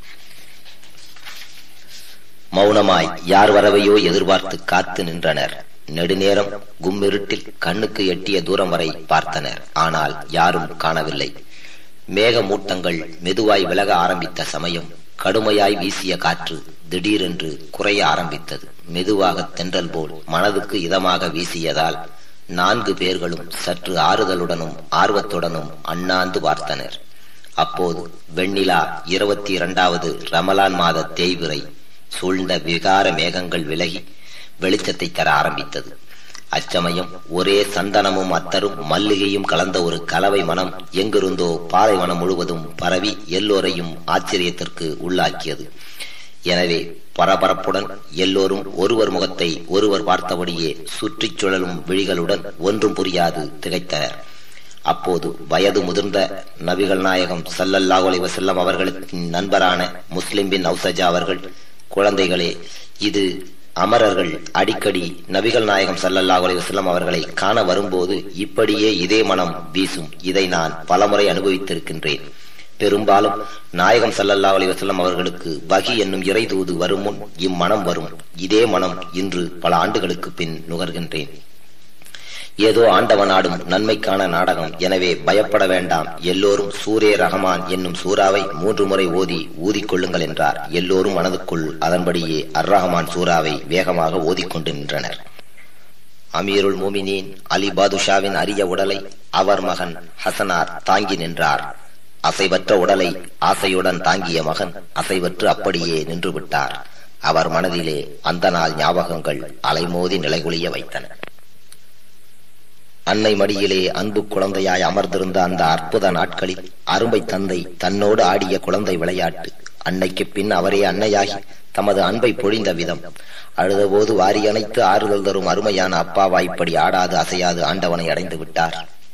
மௌனமாய் யார் வரவையோ எதிர்பார்த்து காத்து நின்றனர் நெடுநேரம் கும்மிருட்டில் கண்ணுக்கு எட்டிய தூரம் வரை பார்த்தனர் ஆனால் யாரும் காணவில்லை மேகமூட்டங்கள் மெதுவாய் விலக ஆரம்பித்த சமயம் கடுமையாய் வீசிய காற்று திடீரென்று குறைய ஆரம்பித்தது மெதுவாக தென்றல் போல் மனதுக்கு இதமாக வீசியதால் நான்கு பேர்களும் சற்று ஆறுதலுடனும் ஆர்வத்துடனும் அண்ணாந்து பார்த்தனர் அப்போது வெண்ணிலா இருபத்தி இரண்டாவது ரமலான் மாத தேய்விரை சூழ்ந்த விகார மேகங்கள் விலகி வெளிச்சத்தை தர ஆரம்பித்தது அச்சமயம் ஒரே சந்தனமும் அத்தரும் மல்லிகையும் கலந்த ஒரு கலவை மனம் எங்கிருந்தோ பாலைவனம் முழுவதும் பரவி எல்லோரையும் ஆச்சரியத்திற்கு உள்ளாக்கியது எனவே பரபரப்புடன் எல்லோரும் ஒருவர் முகத்தை ஒருவர் பார்த்தபடியே சுற்றிச் சுழலும் விழிகளுடன் ஒன்றும் புரியாது திகைத்தனர் அப்போது வயது முதிர்ந்த நபிகள் நாயகம் சல்லல்லாஹு அலைஹி வஸல்லம் அவர்களின் நண்பரான முஸ்லிம் பின் அவுசஜா அவர்கள் குழந்தைகளே இது அமரர்கள் அடிக்கடி நபிகள் நாயகம் சல்லல்லாஹு அலைஹி வஸல்லம் அவர்களை காண வரும்போது இப்படியே இதே மனம் வீசும் இதை நான் பலமுறை அனுபவித்திருக்கின்றேன் பெரும்பாலும் நாயகம் சல்லல்லாஹு அலைஹி வஸல்லம் அவர்களுக்கு வகி என்னும் இறை தூது வரும் முன் இம்மனம் வரும் இதே மனம் இன்று பல ஆண்டுகளுக்கு பின் நுகர்கின்றேன் ஏதோ ஆண்டவனாடும் நன்மைக்கான நாடகம் எனவே பயப்பட வேண்டாம் எல்லோரும் சூரே ரஹமான் என்னும் சூறாவை மூன்று முறை ஓதி ஊதிக்கொள்ளுங்கள் என்றார் எல்லோரும் மனதுக்குள் அதன்படியே அர் ரஹமான் சூறாவை வேகமாக ஓதிக்கொண்டு நின்றனர் அமீருல் மோமினின் அலி பாதுஷாவின் அரிய உடலை அவர் மகன் ஹசனார் தாங்கி நின்றார் அசைவற்ற உடலை ஆசையுடன் தாங்கிய மகன் அசைவற்று அப்படியே நின்று விட்டார் அவர் மனதிலே அந்த நாள் ஞாபகங்கள் அலைமோதி நிலைகுலிய வைத்தன அன்னை மடியிலே அன்பு குழந்தையாய் அமர்ந்திருந்த அந்த அற்புத நாட்களில் அருமை தந்தை தன்னோடு ஆடிய குழந்தை விளையாட்டு அன்னைக்கு பின் அவரே அன்னையாகி தமது அன்பை பொழிந்த விதம் அழுதபோது வாரி அணைத்து ஆறுதல் தரும் அருமையான அப்பாவா இப்படி ஆடாது அசையாது ஆண்டவனை அடைந்து விட்டார்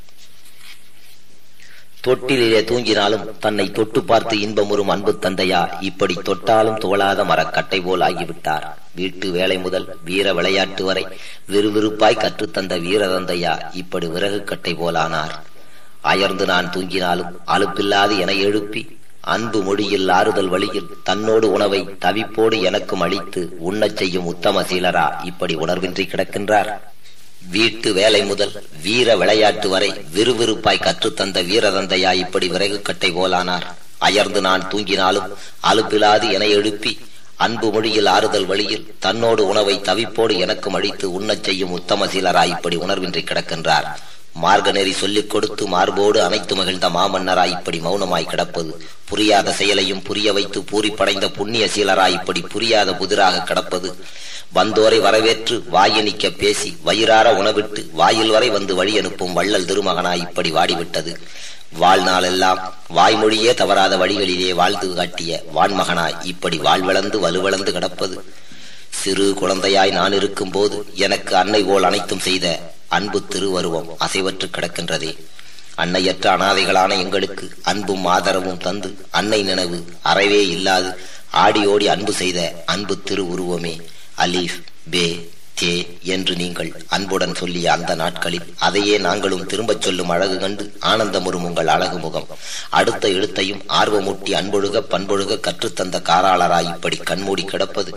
தொட்டிலே தூங்கினாலும் தன்னை தொட்டு பார்த்து இன்பமுறும் அன்பு தந்தையா இப்படி தொட்டாலும் தோளாத மரக்கட்டை போல் ஆகிவிட்டார் வீட்டு வேலை முதல் வீர விளையாட்டு வரை விறுவிறுப்பாய் கற்றுத்தந்த வீர தந்தையா இப்படி விறகு கட்டை போலானார் அயர்ந்து நான் தூங்கினாலும் அலுப்பில்லாது என எழுப்பி அன்பு மொழியில் ஆறுதல் வழியில் தன்னோடு உணவை தவிப்போடு எனக்கும் அளித்து உண்ணச் செய்யும் உத்தம சீலரா இப்படி உணர்வின்றி கிடக்கின்றார் வீட்டு வேலை முதல் வீர விளையாட்டு வரை விறுவிறுப்பாய் கற்றுத்தந்த வீரதந்தையா இப்படி விறகு கட்டை போலானார் அயர்ந்து நான் தூங்கினாலும் அலுப்பிலாது என எழுப்பி அன்பு மொழியில் ஆறுதல் வழியில் தன்னோடு உணவை தவிப்போடு எனக்கும் அழித்து உண்ணச் செய்யும் உத்தம சீலராய் இப்படி உணர்வின்றி கிடக்கின்றார் மார்க்க நெறி சொல்லிக் கொடுத்து மார்போடு அனைத்து மகிழ்ந்த மாமன்னராய் இப்படி மௌனமாய் கிடப்பது புரியாத செயலையும் புரிய வைத்து பூரி படைந்த புண்ணிய சீலராய் இப்படி புரியாத புதிராக கிடப்பது வந்தோரை வரவேற்று வாயணிக்க பேசி வயிறார உணவிட்டு வாயில் வரை வந்து வழி அனுப்பும் வள்ளல் திருமகனாய் இப்படி வாடிவிட்டது வாழ்நாளெல்லாம் வாய்மொழியே தவறாத வழிகளிலே வாழ்ந்து காட்டிய வான்மகனாய் இப்படி வாழ்விழந்து வலுவிழந்து கிடப்பது சிறு குழந்தையாய் நான் இருக்கும் போது எனக்கு அன்னை போல் அனைத்தும் செய்த அன்பு திருவருவம் அசைவற்று கிடக்கின்றதே அன்னையற்ற அனாதைகளான எங்களுக்கு அன்பும் ஆதரவும் தந்து அன்னை நினைவு அறவே இல்லாது ஆடி ஓடி அன்பு செய்த அன்பு திருவுருவமே அலீஃப் பே தே என்று நீங்கள் அன்புடன் சொல்லிய அந்த நாட்களில் அதையே நாங்களும் திரும்பச் சொல்லும் அழகு கண்டு ஆனந்தமுறும் உங்கள் அழகு முகம் அடுத்த எழுத்தையும் ஆர்வமூட்டி அன்பொழுக பண்பொழுக கற்றுத்தந்த காராளராய் இப்படி கண்மூடி கிடப்பது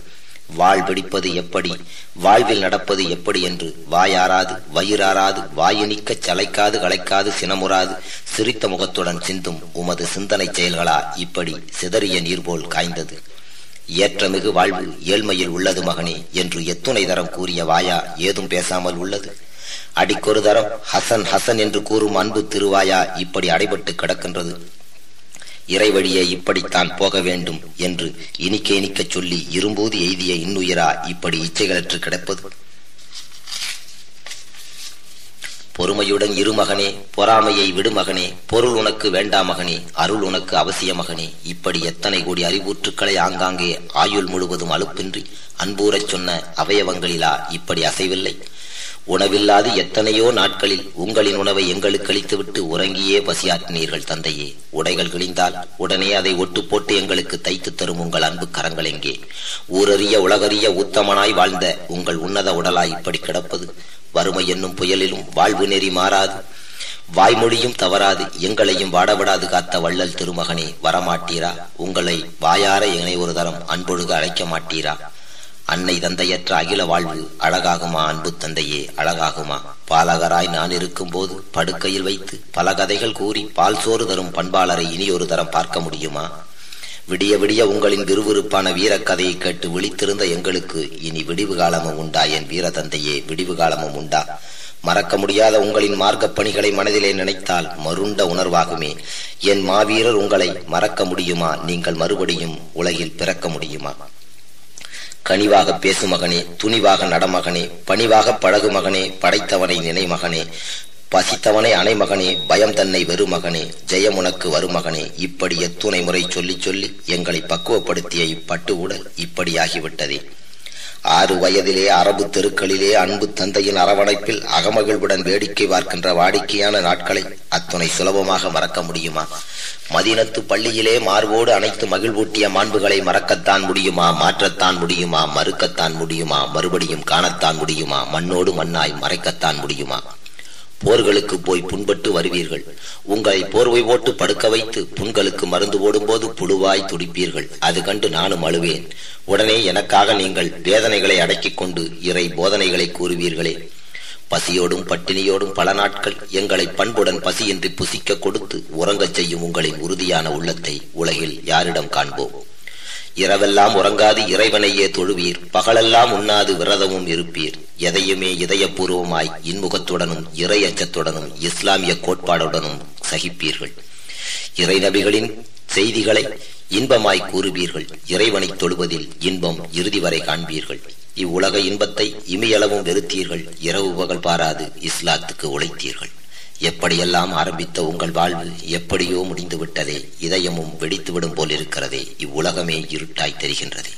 வாழ் பிடிப்பது எப்படி வாழ்வில் நடப்பது எப்படி என்று வாயாராது வயிறாராது வாயுனிக்க சளைக்காது களைக்காது சினமுறாது சிரித்த முகத்துடன் சிந்தும் உமது சிந்தனை செயல்களா இப்படி சிதறிய நீர் போல் காய்ந்தது ஏற்றமிகு வாழ்வு ஏழ்மையில் உள்ளது மகனே என்று எத்துணை தரம் கூறிய வாயா ஏதும் பேசாமல் உள்ளது அடிக்கொரு தரம் ஹசன் ஹசன் என்று கூறும் அன்பு திருவாயா இப்படி அடைபட்டு கிடக்கின்றது இறைவழியே இப்படித்தான் போக வேண்டும் என்று இனிக்க இனிக்கச் சொல்லி இரும்போது எய்திய இன்னுயிரா இப்படி இச்சைகளற்று கிடப்பது பொறுமையுடன் இரு மகனே பொறாமையை விடு மகனே பொருள் உனக்கு வேண்டா மகனே அருள் உனக்கு அவசிய மகனே இப்படி எத்தனை கோடி அறிவூற்றுக்களை ஆங்காங்கே ஆயுள் முழுவதும் அலுப்பின்றி அன்பூரச் சொன்ன அவயவங்களிலா இப்படி அசைவில்லை உணவில்லாது எத்தனையோ நாட்களில் உங்களின் உணவை எங்களுக்கு அளித்துவிட்டு உறங்கியே பசியாற்றினீர்கள் தந்தையே உடைகள் கிழிந்தால் உடனே அதை ஒட்டு போட்டு எங்களுக்கு தைத்து தரும் உங்கள் அன்பு கரங்கள் எங்கே ஊரறிய உலகறிய உத்தமனாய் வாழ்ந்த உங்கள் உன்னத உடலாய் இப்படி கிடப்பது வறுமை என்னும் புயலிலும் வாழ்வு நெறி மாறாது வாய்மொழியும் தவறாது எங்களையும் வாடவிடாது காத்த வள்ளல் திருமகனே வரமாட்டீரா உங்களை வாயார இணை ஒரு தரம் அன்பொழுக அழைக்க மாட்டீரா அன்னை தந்தையற்ற அகில வாழ்வு அழகாகுமா அன்பு தந்தையே அழகாகுமா பாலகராய் நான் இருக்கும்போது படுக்கையில் வைத்து பல கதைகள் கூறி பால் சோறு தரும் பண்பாளரை இனி ஒரு தரம் பார்க்க முடியுமா விடிய விடிய உங்களின் விறுவிறுப்பான வீரக்கதையை கேட்டு விழித்திருந்த எங்களுக்கு இனி விடிவு காலமும் உண்டா என் வீர தந்தையே விடிவு காலமும் உண்டா மறக்க முடியாத உங்களின் மார்க்க பணிகளை மனதிலே நினைத்தால் மருண்ட உணர்வாகுமே என் மாவீரர் உங்களை மறக்க முடியுமா நீங்கள் மறுபடியும் உலகில் பிறக்க முடியுமா கனிவாக பேசு மகனே துணிவாக நடமகனே பணிவாக பழகு மகனே படைத்தவனை நினை மகனே பசித்தவனை அணை மகனே பயம் தன்னை வெறு மகனே ஜெயம் உனக்கு வருமகனே இப்படி எத்துணை முறை சொல்லி சொல்லி எங்களை பக்குவப்படுத்திய இப்பட்டு உடல் இப்படியாகிவிட்டதே ஆறு வயதிலே அரபு தெருக்களிலே அன்பு தந்தையின் அரவணைப்பில் அகமகிழ்வுடன் வேடிக்கை பார்க்கின்ற வாடிக்கையான நாட்களை அத்துணை சுலபமாக மறக்க முடியுமா மதினத்து பள்ளியிலே மார்போடு அனைத்து மகிழ்வூட்டிய மாண்புகளை மறக்கத்தான் முடியுமா மாற்றத்தான் முடியுமா மறுக்கத்தான் முடியுமா மறுபடியும் காணத்தான் முடியுமா மண்ணோடு மண்ணாய் மறைக்கத்தான் முடியுமா போர்களுக்கு போய் புண்பட்டு வருவீர்கள் உங்களை போர்வை போட்டு படுக்க வைத்து புண்களுக்கு மருந்து போடும்போது புழுவாய் துடிப்பீர்கள் அது கண்டு நானும் அழுவேன் உடனே எனக்காக நீங்கள் வேதனைகளை அடக்கிக் கொண்டு இறை போதனைகளை கூறுவீர்களே பசியோடும் பட்டினியோடும் பல நாட்கள் எங்களை பண்புடன் பசியின்றி புசிக்க கொடுத்து உறங்கச் செய்யும் உங்களின் உறுதியான உள்ளத்தை உலகில் யாரிடம் காண்போம் இரவெல்லாம் உறங்காது இறைவனையே தொழுவீர் பகலெல்லாம் உண்ணாது விரதமும் இருப்பீர் எதையுமே இதயபூர்வமாய் இன்முகத்துடனும் இறை அச்சத்துடனும் இஸ்லாமிய கோட்பாடுடனும் சகிப்பீர்கள் இறை நபிகளின் செய்திகளை இன்பமாய் கூறுவீர்கள் இறைவனை தொழுவதில் இன்பம் இறுதி வரை காண்பீர்கள் இவ்வுலக இன்பத்தை இமையளவும் வெறுத்தீர்கள் இரவு பகல் பாராது இஸ்லாத்துக்கு உழைத்தீர்கள் எப்படியெல்லாம் ஆரம்பித்த உங்கள் வாழ்வு எப்படியோ முடிந்து விட்டதே இதயமும் வெடித்துவிடும் போல் இருக்கிறதே இவ்வுலகமே இருட்டாய் தெரிகின்றதே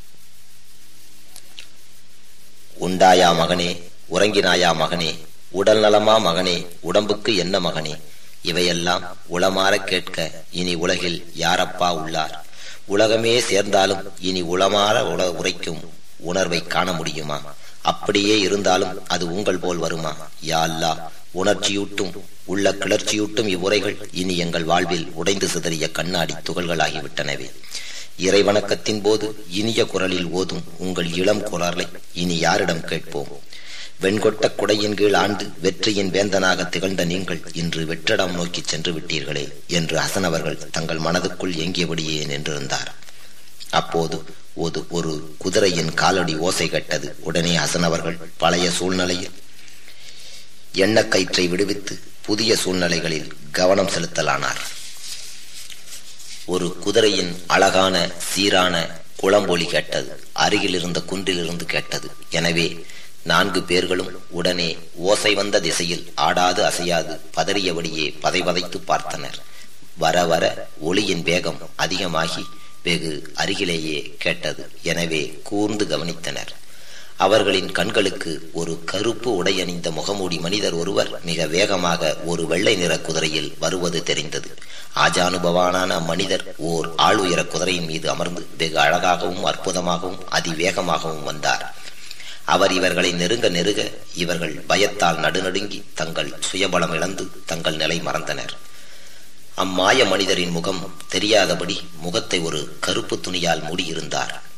உண்டாயா மகனே உறங்கினாயா மகனே உடல் நலமா மகனே உடம்புக்கு என்ன மகனே இவையெல்லாம் உளமாற கேட்க இனி உலகில் யாரப்பா உள்ளார் உலகமே சேர்ந்தாலும் இனி உளமாற உல உரைக்கும் உணர்வை காண முடியுமா அப்படியே இருந்தாலும் அது உங்கள் போல் வருமா யா அல்லா உணர்ச்சியூட்டும் உள்ள கிளர்ச்சியூட்டும் இவ்வுரைகள் இனி எங்கள் வாழ்வில் உடைந்து சிதறிய கண்ணாடி துகள்களாகிவிட்டனவே இறை வணக்கத்தின் போது இனிய குரலில் ஓதும் உங்கள் இளம் குரலை இனி யாரிடம் கேட்போம் வெண்கொட்ட குடையின் கீழ் ஆண்டு வெற்றியின் வேந்தனாக திகழ்ந்த நீங்கள் இன்று வெற்றிடம் நோக்கி சென்று விட்டீர்களே என்று ஹசன் அவர்கள் தங்கள் மனதுக்குள் எங்கியபடியே நின்றிருந்தார் அப்போது ஒரு ஒரு குதிரையின் காலடி ஓசை கட்டது உடனே ஹசன் அவர்கள் பழைய சூழ்நிலையில் எண்ணக்கயிற்றை விடுவித்து புதிய சூழ்நிலைகளில் கவனம் செலுத்தலானார் ஒரு குதிரையின் அழகான சீரான குளம்பொலி கேட்டது அருகில் இருந்த குன்றிலிருந்து கேட்டது எனவே நான்கு பேர்களும் உடனே ஓசை வந்த திசையில் ஆடாது அசையாது பதறியபடியே பதைவதைத்து பார்த்தனர் வர வர ஒளியின் வேகம் அதிகமாகி வெகு அருகிலேயே கேட்டது எனவே கூர்ந்து கவனித்தனர் அவர்களின் கண்களுக்கு ஒரு கருப்பு உடையணிந்த முகமூடி மனிதர் ஒருவர் மிக வேகமாக ஒரு வெள்ளை நிற குதிரையில் வருவது தெரிந்தது ஆஜானுபவானான அம்மனிதர் ஓர் ஆள் உயர குதிரையின் மீது அமர்ந்து வெகு அழகாகவும் அற்புதமாகவும் அதிவேகமாகவும் வந்தார் அவர் இவர்களை நெருங்க நெருக இவர்கள் பயத்தால் நடுநடுங்கி தங்கள் சுயபலம் இழந்து தங்கள் நிலை மறந்தனர் அம்மாய மனிதரின் முகம் தெரியாதபடி முகத்தை ஒரு கருப்பு துணியால் மூடியிருந்தார்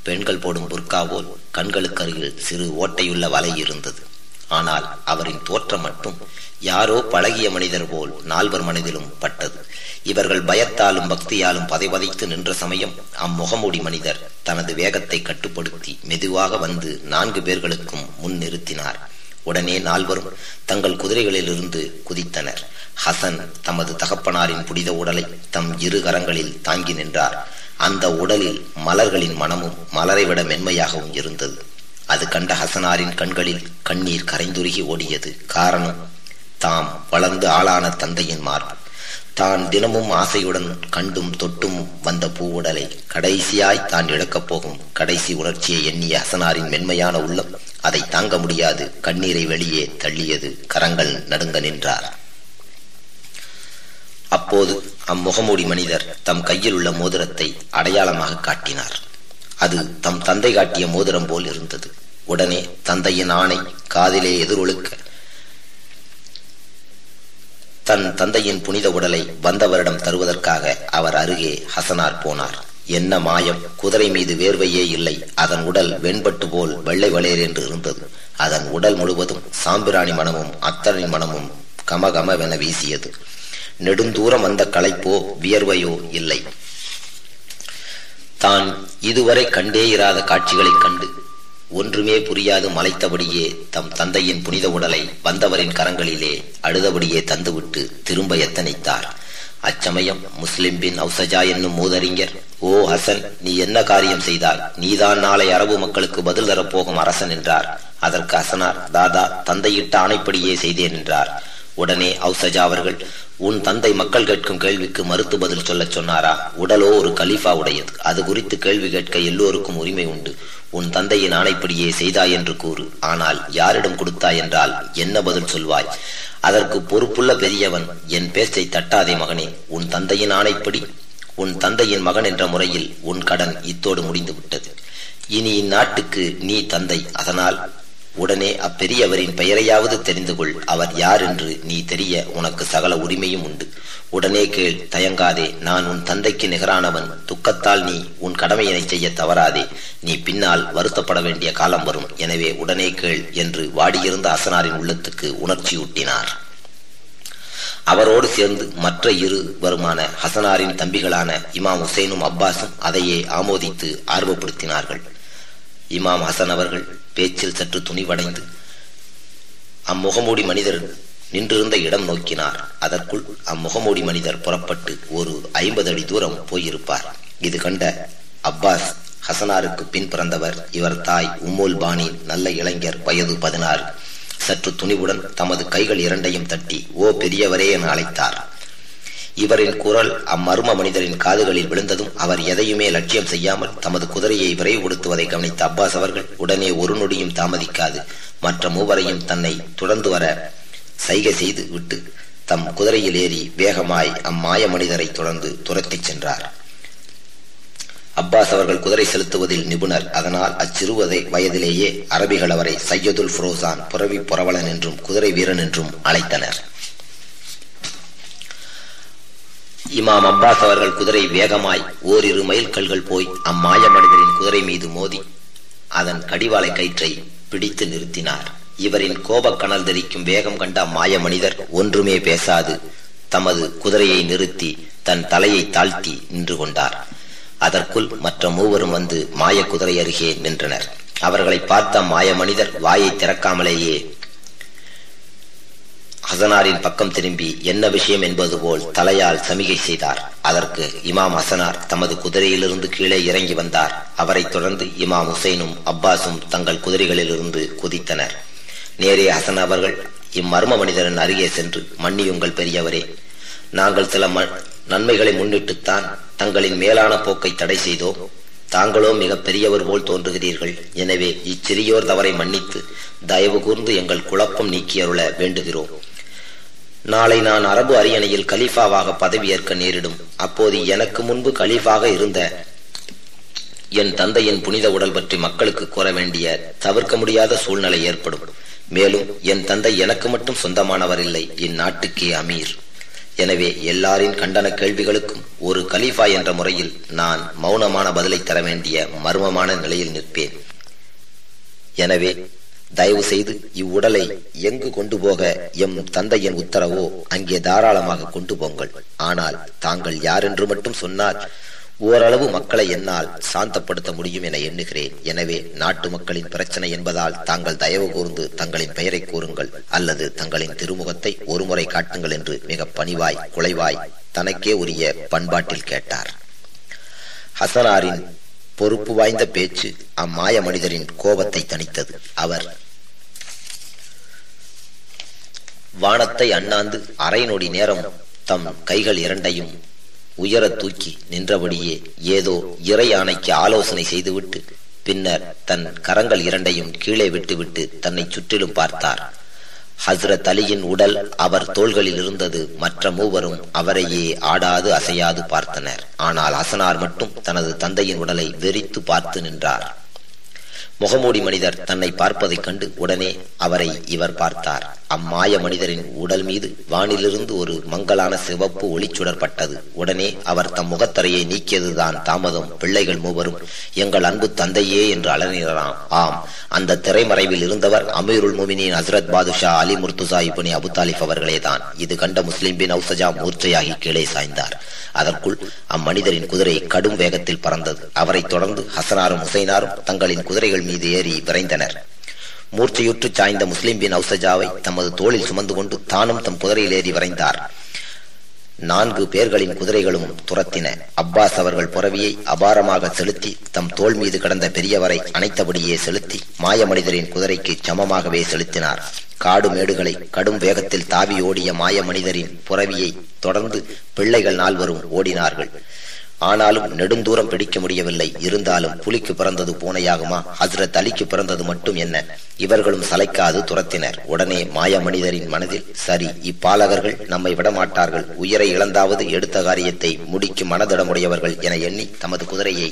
பெண்கள் போடும் புர்கா போல் கண்களுக்கு அருகில் சிறு ஓட்டையுள்ள வலை இருந்தது ஆனால் அவரின் தோற்றம் மட்டும் யாரோ பழகிய மனிதர் போல் நால்வர் மனதிலும் பட்டது இவர்கள் பயத்தாலும் பக்தியாலும் பதைபதைத்து நின்ற சமயம் அம்முகமூடி மனிதர் தனது வேகத்தை கட்டுப்படுத்தி மெதுவாக வந்து நான்கு பேர்களுக்கும் முன் நிறுத்தினார் உடனே நால்வரும் தங்கள் குதிரைகளிலிருந்து குதித்தனர் ஹசன் தமது தகப்பனாரின் புனித உடலை தம் இரு கரங்களில் தாங்கி நின்றார் அந்த உடலில் மலர்களின் மனமும் மலரை விட மென்மையாகவும் இருந்தது அது கண்ட ஹசனாரின் கண்களில் கண்ணீர் கரைந்துருகி ஓடியது காரணம் தாம் வளர்ந்து ஆளான தந்தையின் மார்பு தான் தினமும் ஆசையுடன் கண்டும் தொட்டும் வந்த பூவுடலை கடைசியாய் தான் இழக்கப் போகும் கடைசி உணர்ச்சியை எண்ணிய ஹசனாரின் மென்மையான உள்ளம் அதை தாங்க முடியாது கண்ணீரை வெளியே தள்ளியது கரங்கள் நடுங்க நின்றார் அப்போது அம்முகமூடி மனிதர் தம் கையில் உள்ள மோதிரத்தை அடையாளமாக காட்டினார் அது தம் தந்தை காட்டிய மோதிரம் போல் இருந்தது உடனே தந்தையின் ஆணை காதிலே எதிரொழுக்க தன் தந்தையின் புனித உடலை வந்தவரிடம் தருவதற்காக அவர் அருகே ஹசனார் போனார் என்ன மாயம் குதிரை மீது வேர்வையே இல்லை அதன் உடல் வெண்பட்டு போல் வெள்ளை வளையர் என்று இருந்தது அதன் உடல் முழுவதும் சாம்பிராணி மனமும் அத்தனை மனமும் கமகமவென வீசியது நெடுந்தூரம் வந்த களைப்போ வியர்வையோ இல்லை தான் இதுவரை கண்டே இராத காட்சிகளைக் கண்டு ஒன்றுமே புரியாது மலைத்தபடியே தம் தந்தையின் புனித உடலை வந்தவரின் கரங்களிலே அழுதபடியே தந்துவிட்டு திரும்ப எத்தனைத்தார் அச்சமயம் முஸ்லிம் பின் அவுசஜா என்னும் மூதறிஞர் ஓ ஹசன் நீ என்ன காரியம் செய்தால் நீதான் நாளை அரபு மக்களுக்கு பதில் தரப்போகும் அரசன் என்றார் அதற்கு ஹசனார் தாதா தந்தையிட்ட ஆணைப்படியே செய்தேன் என்றார் உடனே அவுசஜா அவர்கள் உன் தந்தை மக்கள் கேட்கும் கேள்விக்கு மறுத்து பதில் சொல்லச் சொன்னாரா உடலோ ஒரு கலீஃபா உடையது அது குறித்து கேள்வி கேட்க எல்லோருக்கும் உரிமை உண்டு உன் தந்தையின் ஆணைப்படியே செய்தாய் என்று கூறு ஆனால் யாரிடம் கொடுத்தாய் என்றால் என்ன பதில் சொல்வாய் அதற்கு பொறுப்புள்ள பெரியவன் என் பேச்சை தட்டாதே மகனே உன் தந்தையின் ஆணைப்படி உன் தந்தையின் மகன் என்ற முறையில் உன் கடன் இத்தோடு முடிந்து விட்டது இனி இந்நாட்டுக்கு நீ தந்தை அதனால் உடனே அப்பெரியவரின் பெயரையாவது தெரிந்து கொள் அவர் யார் என்று நீ தெரிய உனக்கு சகல உரிமையும் உண்டு உடனே கேள் தயங்காதே நான் உன் தந்தைக்கு நிகரானவன் துக்கத்தால் நீ உன் கடமையினை செய்ய தவறாதே நீ பின்னால் வருத்தப்பட வேண்டிய காலம் வரும் எனவே உடனே கேள் என்று வாடியிருந்த அசனாரின் உள்ளத்துக்கு உணர்ச்சியூட்டினார் அவரோடு சேர்ந்து மற்ற இரு வருமான ஹசனாரின் தம்பிகளான இமாம் ஹுசைனும் அப்பாஸும் அதையே ஆமோதித்து ஆர்வப்படுத்தினார்கள் இமாம் ஹசன் அவர்கள் பேச்சில் சற்று துணிவடைந்து அம்முகமூடி மனிதர் நின்றிருந்த இடம் நோக்கினார் அதற்குள் அம்முகமூடி மனிதர் புறப்பட்டு ஒரு ஐம்பது அடி தூரம் போயிருப்பார் இது கண்ட அப்பாஸ் ஹசனாருக்கு பின் பிறந்தவர் இவர் தாய் உம்முல் பாணி நல்ல இளைஞர் வயது பதினாறு சற்று துணிவுடன் தமது கைகள் இரண்டையும் தட்டி ஓ பெரியவரே என அழைத்தார் இவரின் குரல் அம்மர்ம மனிதரின் காதுகளில் விழுந்ததும் அவர் எதையுமே லட்சியம் செய்யாமல் தமது குதிரையை விரைவுபடுத்துவதை கவனித்த அப்பாஸ் அவர்கள் உடனே ஒரு நொடியும் தாமதிக்காது மற்ற மூவரையும் தன்னை தொடர்ந்து வர சைகை செய்து விட்டு தம் குதிரையில் ஏறி வேகமாய் அம்மாய மனிதரை தொடர்ந்து துரத்திச் சென்றார் அப்பாஸ் அவர்கள் குதிரை செலுத்துவதில் நிபுணர் அதனால் அச்சிறுவதை வயதிலேயே அரபிகள் அவரை சையதுல் புரோசான் புறவி புரவலன் என்றும் குதிரை வீரன் என்றும் அழைத்தனர் இமாம் அப்பாஸ் அவர்கள் குதிரை வேகமாய் ஓரிரு மைல் கல்கள் போய் அம்மாய மனிதரின் குதிரை மீது மோதி அதன் கடிவாளை கயிற்றை பிடித்து நிறுத்தினார் இவரின் கோபக்கணல் தெரிக்கும் வேகம் கண்ட அம்மாய மனிதர் ஒன்றுமே பேசாது தமது குதிரையை நிறுத்தி தன் தலையை தாழ்த்தி நின்று கொண்டார் அதற்குள் மற்ற மூவரும் வந்து மாய குதிரை அருகே நின்றனர் அவர்களை பார்த்த மாய மனிதர் வாயை திறக்காமலேயே ஹசனாரின் பக்கம் திரும்பி என்ன விஷயம் என்பது போல் தலையால் சமிகை செய்தார் அதற்கு இமாம் ஹசனார் தமது குதிரையிலிருந்து கீழே இறங்கி வந்தார் அவரைத் தொடர்ந்து இமாம் ஹுசைனும் அப்பாஸும் தங்கள் குதிரைகளிலிருந்து குதித்தனர் நேரே ஹசன் அவர்கள் இம்மர்ம மனிதரின் அருகே சென்று மன்னியுங்கள் பெரியவரே நாங்கள் சில நன்மைகளை முன்னிட்டுத்தான் தங்களின் மேலான போக்கை தடை செய்தோம் தாங்களோ மிக பெரியவர் போல் தோன்றுகிறீர்கள் எனவே இச்சிறியோர் தவறை மன்னித்து தயவு கூர்ந்து எங்கள் குழப்பம் நீக்கியருள வேண்டுகிறோம் நாளை நான் அரபு அரியணையில் கலீஃபாவாக பதவியேற்க நேரிடும் அப்போது எனக்கு முன்பு கலீஃபாக இருந்த என் தந்தையின் புனித உடல் பற்றி மக்களுக்கு கூற வேண்டிய தவிர்க்க முடியாத சூழ்நிலை ஏற்படும் மேலும் என் தந்தை எனக்கு மட்டும் சொந்தமானவர் இல்லை இந்நாட்டுக்கே அமீர் எனவே எல்லாரின் கண்டன கேள்விகளுக்கும் ஒரு கலீஃபா என்ற முறையில் நான் மௌனமான பதிலை தர வேண்டிய மர்மமான நிலையில் நிற்பேன் எனவே தயவு செய்து இவ்வுடலை எங்கு கொண்டு போக எம் தந்தையின் உத்தரவோ அங்கே தாராளமாக கொண்டு போங்கள் ஆனால் தாங்கள் யார் என்று மட்டும் சொன்னால் ஓரளவு மக்களை என்னால் சாந்தப்படுத்த முடியும் என எண்ணுகிறேன் எனவே நாட்டு மக்களின் பிரச்சனை என்பதால் தாங்கள் தயவு கூர்ந்து தங்களின் பெயரை கூறுங்கள் அல்லது தங்களின் திருமுகத்தை ஒருமுறை காட்டுங்கள் என்று மிக பணிவாய் குலைவாய் தனக்கே உரிய பண்பாட்டில் கேட்டார் ஹசனாரின் பொறுப்பு வாய்ந்த பேச்சு அம்மாய மனிதரின் கோபத்தை தணித்தது அவர் வானத்தை அண்ணாந்து அரை நொடி நேரம் தம் கைகள் இரண்டையும் உயர தூக்கி நின்றபடியே ஏதோ இறை ஆணைக்கு ஆலோசனை செய்துவிட்டு பின்னர் தன் கரங்கள் இரண்டையும் கீழே விட்டுவிட்டு தன்னை சுற்றிலும் பார்த்தார் ஹஸ்ரத் அலியின் உடல் அவர் தோள்களில் இருந்தது மற்ற மூவரும் அவரையே ஆடாது அசையாது பார்த்தனர் ஆனால் ஹசனார் மட்டும் தனது தந்தையின் உடலை வெறித்து பார்த்து நின்றார் முகமூடி மனிதர் தன்னை பார்ப்பதைக் கண்டு உடனே அவரை இவர் பார்த்தார் அம்மாய மனிதரின் உடல் மீது வானிலிருந்து ஒரு மங்கலான சிவப்பு ஒளிச்சுடர்பட்டது உடனே அவர் தம் முகத்தரையை நீக்கியதுதான் தாமதம் பிள்ளைகள் மூவரும் எங்கள் அன்பு தந்தையே என்று அலறினாராம் ஆம் அந்த திரைமறைவில் இருந்தவர் அமீருல் முமினின் ஹசரத் பாதுஷா அலி முர்துசா இபுனி அபு தாலிப் அவர்களே தான் இது கண்ட முஸ்லிம் பின் அவுசஜா மூர்ச்சையாகி கீழே சாய்ந்தார் அதற்குள் அம்மனிதரின் குதிரை கடும் வேகத்தில் பறந்தது அவரைத் தொடர்ந்து ஹசனாரும் ஹுசைனாரும் தங்களின் குதிரைகள் மீது ஏறி விரைந்தனர் மூர்ச்சையுற்று சாய்ந்த முஸ்லிம் பின் அவுசஜாவை தமது தோளில் சுமந்து கொண்டு தானும் தம் குதிரையில் ஏறி விரைந்தார் நான்கு பேர்களின் குதிரைகளும் துரத்தின அப்பாஸ் அவர்கள் புறவியை அபாரமாக செலுத்தி தம் தோல் மீது கிடந்த பெரியவரை அணைத்தபடியே செலுத்தி மாய மனிதரின் குதிரைக்கு சமமாகவே செலுத்தினார் காடு மேடுகளை கடும் வேகத்தில் தாவி ஓடிய மாய மனிதரின் புறவியை தொடர்ந்து பிள்ளைகள் நால்வரும் ஓடினார்கள் ஆனாலும் நெடுந்தூரம் பிடிக்க முடியவில்லை இருந்தாலும் புலிக்கு பிறந்தது பூனையாகுமா ஹசரத் அலிக்கு பிறந்தது மட்டும் என்ன இவர்களும் சளைக்காது துரத்தினர் உடனே மாய மனிதரின் மனதில் சரி இப்பாலகர்கள் நம்மை விடமாட்டார்கள் உயிரை இழந்தாவது எடுத்த காரியத்தை முடிக்கும் மனதிடமுடையவர்கள் என எண்ணி தமது குதிரையை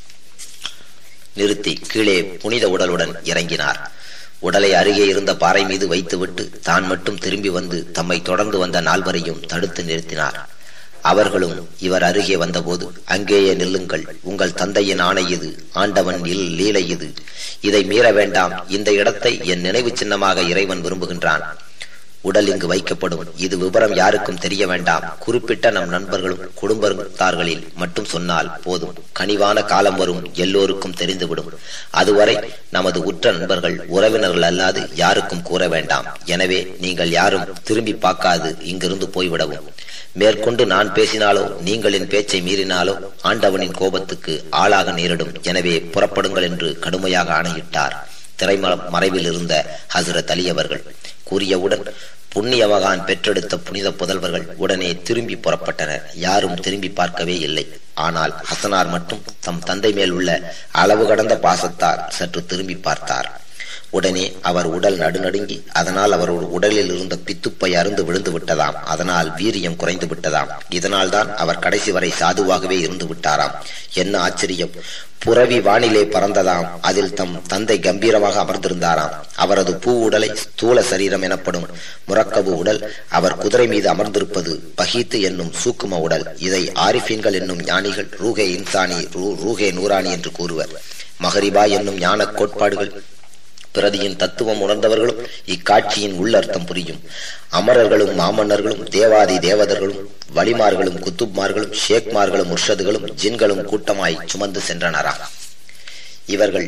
நிறுத்தி கீழே புனித உடலுடன் இறங்கினார் உடலை அருகே இருந்த பாறை மீது வைத்துவிட்டு தான் மட்டும் திரும்பி வந்து தம்மை தொடர்ந்து வந்த நால்வரையும் தடுத்து நிறுத்தினார் அவர்களும் இவர் அருகே வந்தபோது அங்கேயே நில்லுங்கள் உங்கள் தந்தையின் ஆணை இது ஆண்டவன் இல் லீலை இது இதை மீற வேண்டாம் இந்த இடத்தை என் நினைவு சின்னமாக இறைவன் விரும்புகின்றான் உடல் இங்கு வைக்கப்படும் இது விவரம் யாருக்கும் தெரிய வேண்டாம் குறிப்பிட்ட நம் நண்பர்களும் குடும்பத்தார்களில் மட்டும் சொன்னால் போதும் கனிவான காலம் வரும் எல்லோருக்கும் தெரிந்துவிடும் அதுவரை நமது உற்ற நண்பர்கள் உறவினர்கள் அல்லாது யாருக்கும் கூற வேண்டாம் எனவே நீங்கள் யாரும் திரும்பி பார்க்காது இங்கிருந்து போய்விடவும் மேற்கொண்டு நான் பேசினாலோ நீங்கள் என் பேச்சை மீறினாலோ ஆண்டவனின் கோபத்துக்கு ஆளாக நேரிடும் எனவே புறப்படுங்கள் என்று கடுமையாக ஆணையிட்டார் திரைம மறைவில் இருந்த ஹசரத் அலி அவர்கள் கூறியவுடன் புண்ணிய மகான் பெற்றெடுத்த புனித புதல்வர்கள் உடனே திரும்பி புறப்பட்டனர் யாரும் திரும்பி பார்க்கவே இல்லை ஆனால் ஹசனார் மட்டும் தம் தந்தை மேல் உள்ள அளவு கடந்த பாசத்தால் சற்று திரும்பி பார்த்தார் உடனே அவர் உடல் நடுநடுங்கி அதனால் அவர் உடலில் இருந்த பித்துப்பை அருந்து விழுந்து விட்டதாம் அதனால் வீரியம் குறைந்து விட்டதாம் இதனால் தான் அவர் கடைசி வரை சாதுவாகவே இருந்து விட்டாராம் என்ன ஆச்சரியம் புறவி வானிலே பறந்ததாம் அதில் தம் தந்தை கம்பீரமாக அமர்ந்திருந்தாராம் அவரது பூ உடலை ஸ்தூல சரீரம் எனப்படும் முரக்கபு உடல் அவர் குதிரை மீது அமர்ந்திருப்பது பஹீத்து என்னும் சூக்கும உடல் இதை ஆரிஃபீன்கள் என்னும் ஞானிகள் ரூகே இன்சானி ரூகே நூரானி என்று கூறுவர் மஹரிபா என்னும் ஞான கோட்பாடுகள் பிரதியின் தத்துவம் உணர்ந்தவர்களும் இக்காட்சியின் உள்ளர்த்தம் புரியும் அமரர்களும் மாமன்னர்களும் தேவாதி தேவதர்களும் வலிமார்களும் குத்துப்மார்களும் ஷேக்மார்களும் முர்ஷதுகளும் ஜின்களும் கூட்டமாய் சுமந்து சென்றனராம் இவர்கள்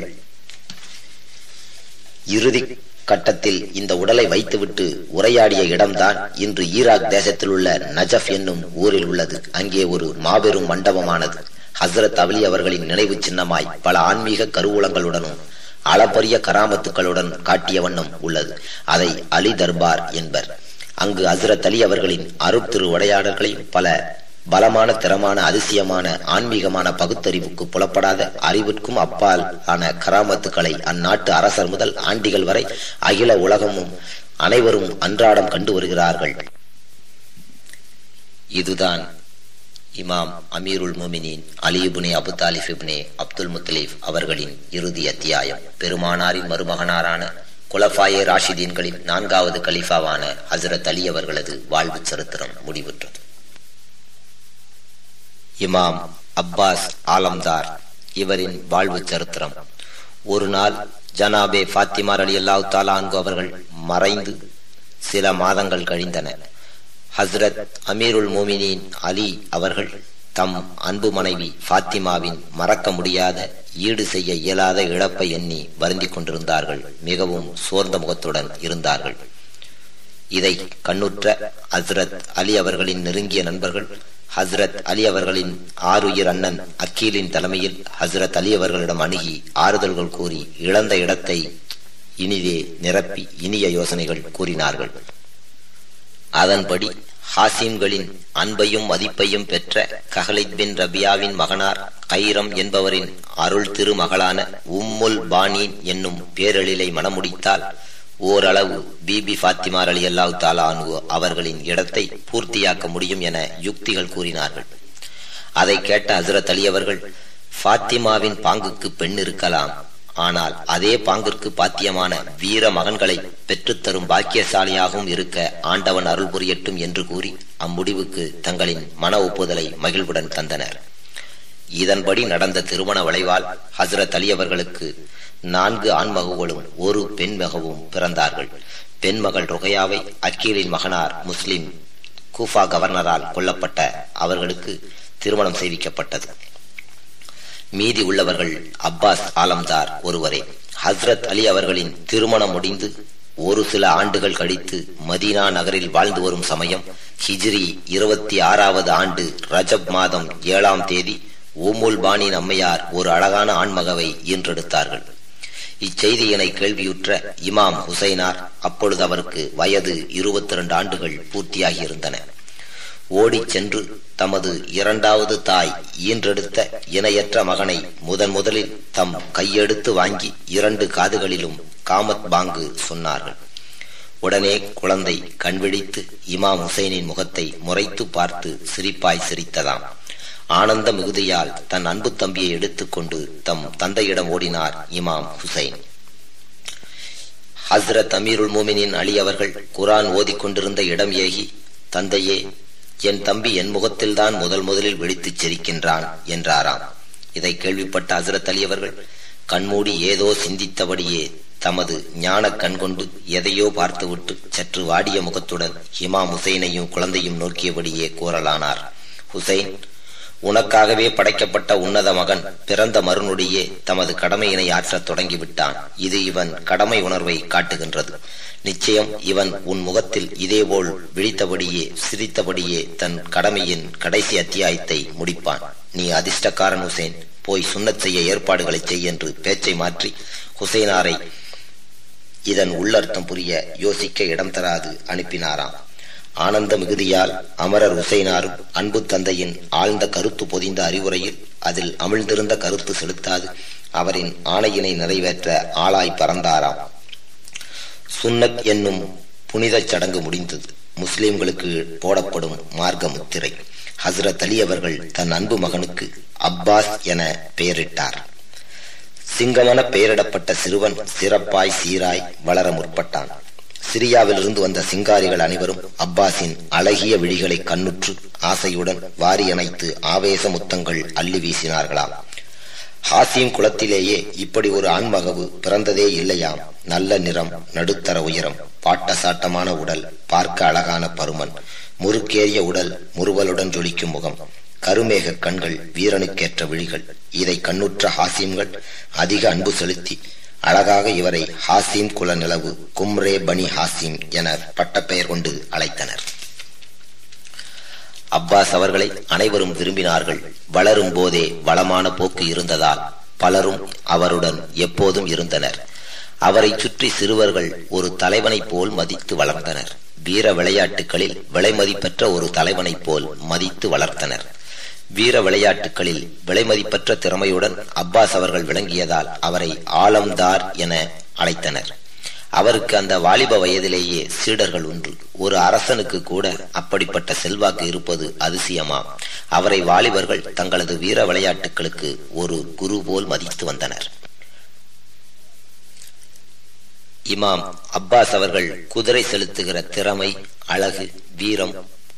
இறுதி கட்டத்தில் இந்த உடலை வைத்துவிட்டு உரையாடிய இடம்தான் இன்று ஈராக் தேசத்தில் உள்ள நஜப் என்னும் ஊரில் உள்ளது அங்கே ஒரு மாபெரும் மண்டபமானது ஹசரத் அலி அவர்களின் நினைவு சின்னமாய் பல ஆன்மீக கருவூலங்களுடனும் அளப்பரிய கராமத்துக்களுடன் காட்டிய வண்ணம் உள்ளது அதை அலி தர்பார் என்பர் அங்கு ஹசரத் அலி அவர்களின் அருட்திரு உடையாடல்களையும் பல பலமான திறமான அதிசயமான ஆன்மீகமான பகுத்தறிவுக்கு புலப்படாத அறிவிற்கும் அப்பால் ஆன கராமத்துக்களை அந்நாட்டு அரசர் முதல் ஆண்டிகள் வரை அகில உலகமும் அனைவரும் அன்றாடம் கண்டு வருகிறார்கள் இதுதான் இமாம் அமீருல் முமினின் அலிபுனே அபு தாலிப் இப்னே அப்துல் முத்தலீப் அவர்களின் இறுதி அத்தியாயம் பெருமானாரின் மருமகனாரான குலஃபாயே ராஷிதீன்களின் நான்காவது கலீஃபாவான ஹசரத் அலி அவர்களது வாழ்வு சரித்திரம் முடிவுற்றது இமாம் அப்பாஸ் ஆலம்தார் இவரின் வாழ்வு சரித்திரம் ஒரு நாள் ஜனாபே ஃபாத்திமார் அலி அல்லாஹ் தாலான்கு அவர்கள் மறைந்து சில மாதங்கள் கழிந்தன ஹஸ்ரத் அமீருல் மோமினின் அலி அவர்கள் தம் அன்பு மனைவி ஃபாத்திமாவின் மறக்க முடியாத ஈடு செய்ய இயலாத இழப்பை எண்ணி வருந்திக் கொண்டிருந்தார்கள் மிகவும் சோர்ந்த முகத்துடன் இருந்தார்கள் இதை கண்ணுற்ற ஹஸ்ரத் அலி அவர்களின் நெருங்கிய நண்பர்கள் ஹஸ்ரத் அலி அவர்களின் ஆறுயிர் அண்ணன் அக்கீலின் தலைமையில் ஹஸ்ரத் அலி அவர்களிடம் அணுகி ஆறுதல்கள் கூறி இழந்த இடத்தை இனிதே நிரப்பி இனிய யோசனைகள் கூறினார்கள் அதன்படி ஹாசிம்களின் அன்பையும் மதிப்பையும் பெற்ற கஹலித் பின் ரபியாவின் மகனார் கைரம் என்பவரின் அருள் திருமகளான உம்முல் பானீன் என்னும் பேரெழிலை மணமுடித்தால் ஓரளவு பிபி ஃபாத்திமார் அலி அல்லாஹ் தாலானு அவர்களின் இடத்தை பூர்த்தியாக்க முடியும் என யுக்திகள் கூறினார்கள் அதை கேட்ட ஹசரத் அலி அவர்கள் ஃபாத்திமாவின் பாங்குக்கு பெண் இருக்கலாம் ஆனால் அதே பாங்கிற்கு பாத்தியமான வீர மகன்களை பெற்றுத்தரும் பாக்கியசாலியாகவும் இருக்க ஆண்டவன் அருள் புரியட்டும் என்று கூறி அம்முடிவுக்கு தங்களின் மன ஒப்புதலை மகிழ்வுடன் தந்தனர் இதன்படி நடந்த திருமண விளைவால் ஹசரத் அலி அவர்களுக்கு நான்கு ஆண்மகவுகளும் ஒரு பெண் மகவும் பிறந்தார்கள் பெண் மகள் ருகையாவை அக்கீலின் மகனார் முஸ்லிம் கூஃபா கவர்னரால் கொல்லப்பட்ட அவர்களுக்கு திருமணம் செய்விக்கப்பட்டது மீதி உள்ளவர்கள் அப்பாஸ் ஆலம்தார் ஒருவரே ஹஸ்ரத் அலி அவர்களின் திருமணம் முடிந்து ஒரு சில ஆண்டுகள் கழித்து மதீனா நகரில் வாழ்ந்து வரும் சமயம் ஹிஜ்ரி இருபத்தி ஆறாவது ஆண்டு ரஜப் மாதம் ஏழாம் தேதி ஓமுல் பானின் அம்மையார் ஒரு அழகான ஆண்மகவை ஈன்றெடுத்தார்கள் இச்செய்தியினை கேள்வியுற்ற இமாம் ஹுசைனார் அப்பொழுது அவருக்கு வயது இருபத்தி இரண்டு ஆண்டுகள் பூர்த்தியாகி இருந்தன ஓடிச் சென்று தமது இரண்டாவது தாய் ஈன்றெடுத்த இணையற்ற மகனை முதன் முதலில் தம் கையெடுத்து வாங்கி இரண்டு காதுகளிலும் காமத் பாங்கு சொன்னார்கள் உடனே குழந்தை கண்விழித்து இமாம் ஹுசைனின் முகத்தை முறைத்து பார்த்து சிரிப்பாய் சிரித்ததாம் ஆனந்த மிகுதியால் தன் அன்பு தம்பியை எடுத்துக்கொண்டு தம் தந்தையிடம் ஓடினார் இமாம் ஹுசைன் ஹஸ்ரத் அமீருல் மோமினின் அலி அவர்கள் குரான் ஓதிக்கொண்டிருந்த இடம் ஏகி தந்தையே என் தம்பி என் முகத்தில்தான் முதல் முதலில் வெடித்துச் சிரிக்கின்றான் என்றாராம் இதை கேள்விப்பட்ட ஹசரத் அலி அவர்கள் கண்மூடி ஏதோ சிந்தித்தபடியே தமது ஞான கண் கொண்டு எதையோ பார்த்துவிட்டு சற்று வாடிய முகத்துடன் ஹிமாம் ஹுசைனையும் குழந்தையும் நோக்கியபடியே கூறலானார் ஹுசைன் உனக்காகவே படைக்கப்பட்ட உன்னத மகன் பிறந்த மறுநொடியே தமது கடமையினை ஆற்றத் தொடங்கிவிட்டான் இது இவன் கடமை உணர்வை காட்டுகின்றது நிச்சயம் இவன் உன் முகத்தில் இதேபோல் விழித்தபடியே சிரித்தபடியே தன் கடமையின் கடைசி அத்தியாயத்தை முடிப்பான் நீ அதிர்ஷ்டக்காரன் ஹுசேன் போய் சுண்ணத் செய்ய ஏற்பாடுகளை செய் என்று பேச்சை மாற்றி ஹுசைனாரை இதன் உள்ளர்த்தம் புரிய யோசிக்க இடம் தராது அனுப்பினாராம் ஆனந்த மிகுதியால் அமரர் உசைனாரும் அன்பு தந்தையின் ஆழ்ந்த கருத்து பொதிந்த அறிவுரையில் அதில் அமிழ்ந்திருந்த கருத்து செலுத்தாது அவரின் ஆணையினை நிறைவேற்ற ஆளாய் பறந்தாராம் சுன்னத் என்னும் புனித சடங்கு முடிந்தது முஸ்லிம்களுக்கு போடப்படும் மார்க்க முத்திரை ஹசரத் அலி அவர்கள் தன் அன்பு மகனுக்கு அப்பாஸ் என பெயரிட்டார் சிங்கமென பெயரிடப்பட்ட சிறுவன் சிறப்பாய் சீராய் வளர முற்பட்டான் சிரியாவிலிருந்து வந்த சிங்காரிகள் அனைவரும் அப்பாஸின் அழகிய விழிகளை கண்ணுற்று ஆசையுடன் வாரி அணைத்து ஆவேச முத்தங்கள் அள்ளி வீசினார்களாம் ஹாசிம் குலத்திலேயே இப்படி ஒரு ஆண்மகவு பிறந்ததே இல்லையாம் நல்ல நிறம் நடுத்தர உயரம் பாட்டசாட்டமான உடல் பார்க்க அழகான பருமன் முறுக்கேறிய உடல் முறுவலுடன் ஜொலிக்கும் முகம் கருமேக கண்கள் வீரனுக்கேற்ற விழிகள் இதை கண்ணுற்ற ஹாசிம்கள் அதிக அன்பு செலுத்தி அழகாக இவரை ஹாசிம் குல நிலவு கும்ரே பனி ஹாசிம் என பட்டப்பெயர் கொண்டு அழைத்தனர் அப்பாஸ் அவர்களை அனைவரும் விரும்பினார்கள் வளரும் போதே வளமான போக்கு இருந்ததால் பலரும் அவருடன் எப்போதும் இருந்தனர் அவரை சுற்றி சிறுவர்கள் ஒரு தலைவனைப் போல் மதித்து வளர்ந்தனர் வீர விளையாட்டுகளில் விலைமதிப்பற்ற ஒரு தலைவனைப் போல் மதித்து வளர்த்தனர் வீர விளையாட்டுகளில் விலைமதிப்பற்ற திறமையுடன் அப்பாஸ் அவர்கள் விளங்கியதால் அவரை ஆலம்தார் என அழைத்தனர் அவருக்கு அந்த வாலிப வயதிலேயே சீடர்கள் உண்டு ஒரு அரசனுக்கு கூட அப்படிப்பட்ட செல்வாக்கு இருப்பது அதிசயமா அவரை வாலிபர்கள் தங்களது வீர விளையாட்டுகளுக்கு ஒரு குரு போல் மதித்து வந்தனர் இமாம் அப்பாஸ் அவர்கள் குதிரை செலுத்துகிற திறமை அழகு வீரம்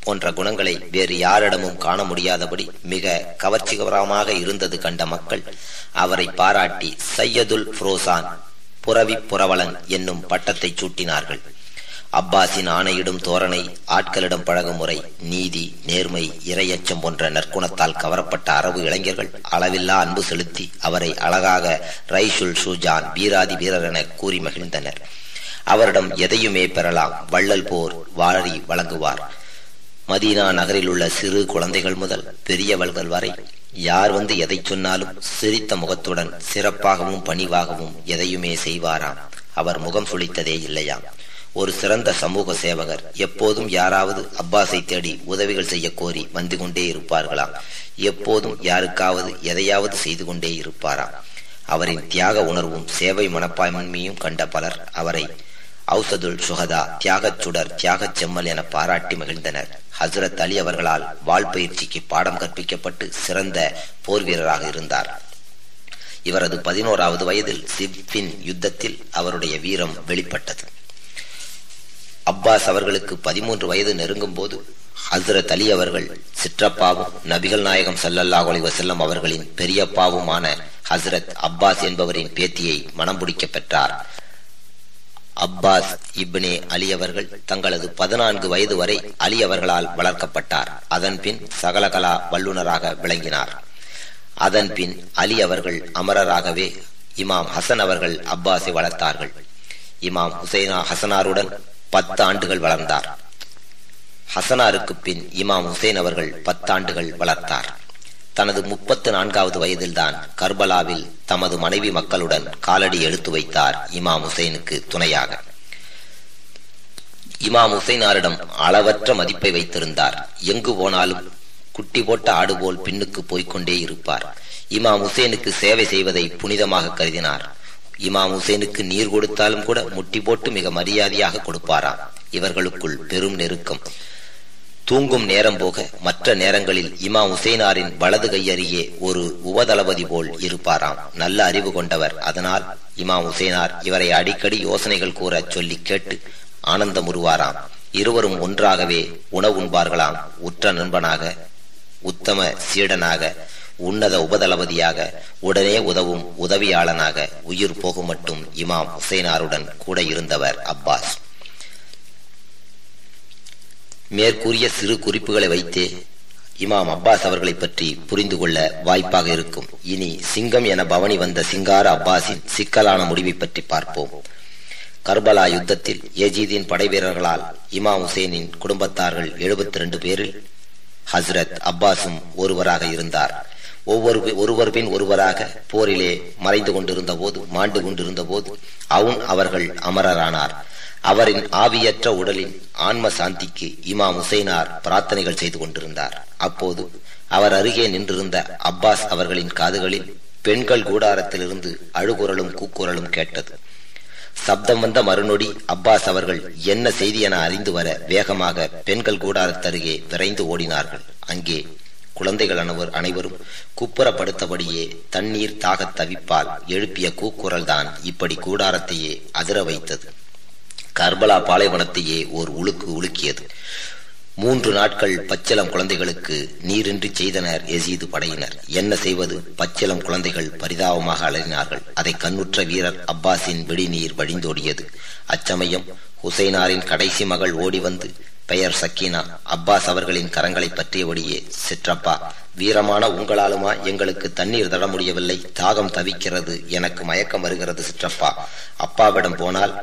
போன்ற குணங்களை வேறு யாரிடமும் காண முடியாதபடி மிக கவர்ச்சிகரமாக இருந்தது கண்ட மக்கள் அவரை பாராட்டி சையதுல் புரோசான் புறவி புரவலன் என்னும் பட்டத்தை சூட்டினார்கள் அப்பாஸின் ஆணையிடும் தோரணை ஆட்களிடம் பழகும் முறை நீதி நேர்மை இரையச்சம் போன்ற நற்குணத்தால் கவரப்பட்ட அரபு இளைஞர்கள் அளவில்லா அன்பு செலுத்தி அவரை அழகாக ரைஷுல் ஷூஜான் வீராதி வீரர் என கூறி மகிழ்ந்தனர் அவரிடம் எதையுமே பெறலாம் வள்ளல் போர் வாரி வழங்குவார் மதீனா நகரில் உள்ள சிறு குழந்தைகள் முதல் பெரியவர்கள் வரை யார் வந்து எதை சொன்னாலும் சிரித்த முகத்துடன் சிறப்பாகவும் பணிவாகவும் எதையுமே செய்வாராம் அவர் முகம் சுளித்ததே இல்லையாம் ஒரு சிறந்த சமூக சேவகர் எப்போதும் யாராவது அப்பாஸை தேடி உதவிகள் செய்ய கோரி வந்து கொண்டே இருப்பார்களாம் எப்போதும் யாருக்காவது எதையாவது செய்து கொண்டே இருப்பாராம் அவரின் தியாக உணர்வும் சேவை மனப்பான்மையும் கண்ட பலர் அவரை ஔசதுல் சுகதா தியாகச் சுடர் தியாகச் செம்மல் என பாராட்டி மகிழ்ந்தனர் ஹசரத் அலி அவர்களால் வாழ் பயிற்சிக்கு பாடம் கற்பிக்கப்பட்டு சிறந்த போர் வீரராக இருந்தார் இவரது பதினோராவது வயதில் சிப்பின் யுத்தத்தில் அவருடைய வீரம் வெளிப்பட்டது அப்பாஸ் அவர்களுக்கு பதிமூன்று வயது நெருங்கும் போது ஹசரத் அலி அவர்கள் சிற்றப்பாவும் நபிகள் நாயகம் சல்லல்லாஹ் அலி வசல்லம் அவர்களின் பெரியப்பாவுமான ஹசரத் அப்பாஸ் என்பவரின் பேத்தியை மனம் பிடிக்க பெற்றார் அப்பாஸ் இப்னே அலி அவர்கள் தங்களது பதினான்கு வயது வரை அலி அவர்களால் வளர்க்கப்பட்டார் அதன் பின் சகலகலா வல்லுநராக விளங்கினார் அதன் பின் அலி அவர்கள் அமரராகவே இமாம் ஹசன் அவர்கள் அப்பாஸை வளர்த்தார்கள் இமாம் ஹுசைனா ஹசனாருடன் பத்து ஆண்டுகள் வளர்ந்தார் ஹசனாருக்கு பின் இமாம் ஹுசைன் அவர்கள் பத்தாண்டுகள் வளர்த்தார் தனது முப்பத்து நான்காவது வயதில்தான் கர்பலாவில் தமது மனைவி மக்களுடன் காலடி எடுத்து வைத்தார் இமாம் ஹுசைனுக்கு துணையாக இமாம் ஹுசைனாரிடம் அளவற்ற மதிப்பை வைத்திருந்தார் எங்கு போனாலும் குட்டி போட்ட ஆடு போல் பின்னுக்கு போய்கொண்டே இருப்பார் இமாம் ஹுசேனுக்கு சேவை செய்வதை புனிதமாக கருதினார் இமாம் ஹுசேனுக்கு நீர் கொடுத்தாலும் கூட முட்டி போட்டு மிக மரியாதையாக கொடுப்பாராம் இவர்களுக்குள் பெரும் நெருக்கம் தூங்கும் நேரம் போக மற்ற நேரங்களில் இமாம் ஹுசைனாரின் வலது கையருகே ஒரு உபதளபதி போல் இருப்பாராம் நல்ல அறிவு கொண்டவர் அதனால் இமாம் ஹுசைனார் இவரை அடிக்கடி யோசனைகள் கூற சொல்லி கேட்டு ஆனந்தம் உருவாராம் இருவரும் ஒன்றாகவே உணவு உண்பார்களாம் உற்ற நண்பனாக உத்தம சீடனாக உன்னத உபதளபதியாக உடனே உதவும் உதவியாளனாக உயிர் போகும் மட்டும் இமாம் ஹுசைனாருடன் கூட இருந்தவர் அப்பாஸ் மேற்கூறிய சிறு குறிப்புகளை வைத்தே இமாம் அப்பாஸ் அவர்களை பற்றி புரிந்து கொள்ள வாய்ப்பாக இருக்கும் இனி சிங்கம் என பவனி வந்த சிங்கார அப்பாஸின் சிக்கலான முடிவை பற்றி பார்ப்போம் கர்பலா யுத்தத்தில் ஏஜீதின் படை வீரர்களால் இமாம் ஹுசேனின் குடும்பத்தார்கள் எழுபத்தி ரெண்டு பேரில் ஹஸ்ரத் அப்பாஸும் ஒருவராக இருந்தார் ஒவ்வொரு ஒருவர் பின் ஒருவராக போரிலே மறைந்து கொண்டிருந்த போது மாண்டு கொண்டிருந்த போது அவுன் அவர்கள் அமரரானார் அவரின் ஆவியற்ற உடலின் ஆன்ம சாந்திக்கு இமாம் ஹுசைனார் பிரார்த்தனைகள் செய்து கொண்டிருந்தார் அப்போது அவர் அருகே நின்றிருந்த அப்பாஸ் அவர்களின் காதுகளில் பெண்கள் கூடாரத்திலிருந்து அழுகுரலும் கூக்குரலும் கேட்டது சப்தம் வந்த மறுநொடி அப்பாஸ் அவர்கள் என்ன செய்தி என அறிந்து வர வேகமாக பெண்கள் கூடாரத்தருகே விரைந்து ஓடினார்கள் அங்கே குழந்தைகள் அனைவர் அனைவரும் குப்புறப்படுத்தபடியே தண்ணீர் தாகத் தவிப்பால் எழுப்பிய கூக்குரல் தான் இப்படி கூடாரத்தையே அதிர வைத்தது கர்பலா பாலைவனத்தையே ஓர் உழுக்கு உலுக்கியது மூன்று நாட்கள் பச்சிலம் குழந்தைகளுக்கு நீரின்றி செய்தனர் எசீது படையினர் என்ன செய்வது பச்சிலம் குழந்தைகள் பரிதாபமாக அலறினார்கள் அதை கண்ணுற்ற வீரர் அப்பாஸின் வெடிநீர் வழிந்தோடியது அச்சமயம் ஹுசைனாரின் கடைசி மகள் ஓடி வந்து பெயர் சக்கீனா அப்பாஸ் அவர்களின் கரங்களை பற்றியபடியே சிற்றப்பா வீரமான உங்களாலுமா எங்களுக்கு தண்ணீர் தர முடியவில்லை தாகம் தவிக்கிறது எனக்கு மயக்கம் வருகிறது சிற்றப்பா அப்பாவிடம் போனால்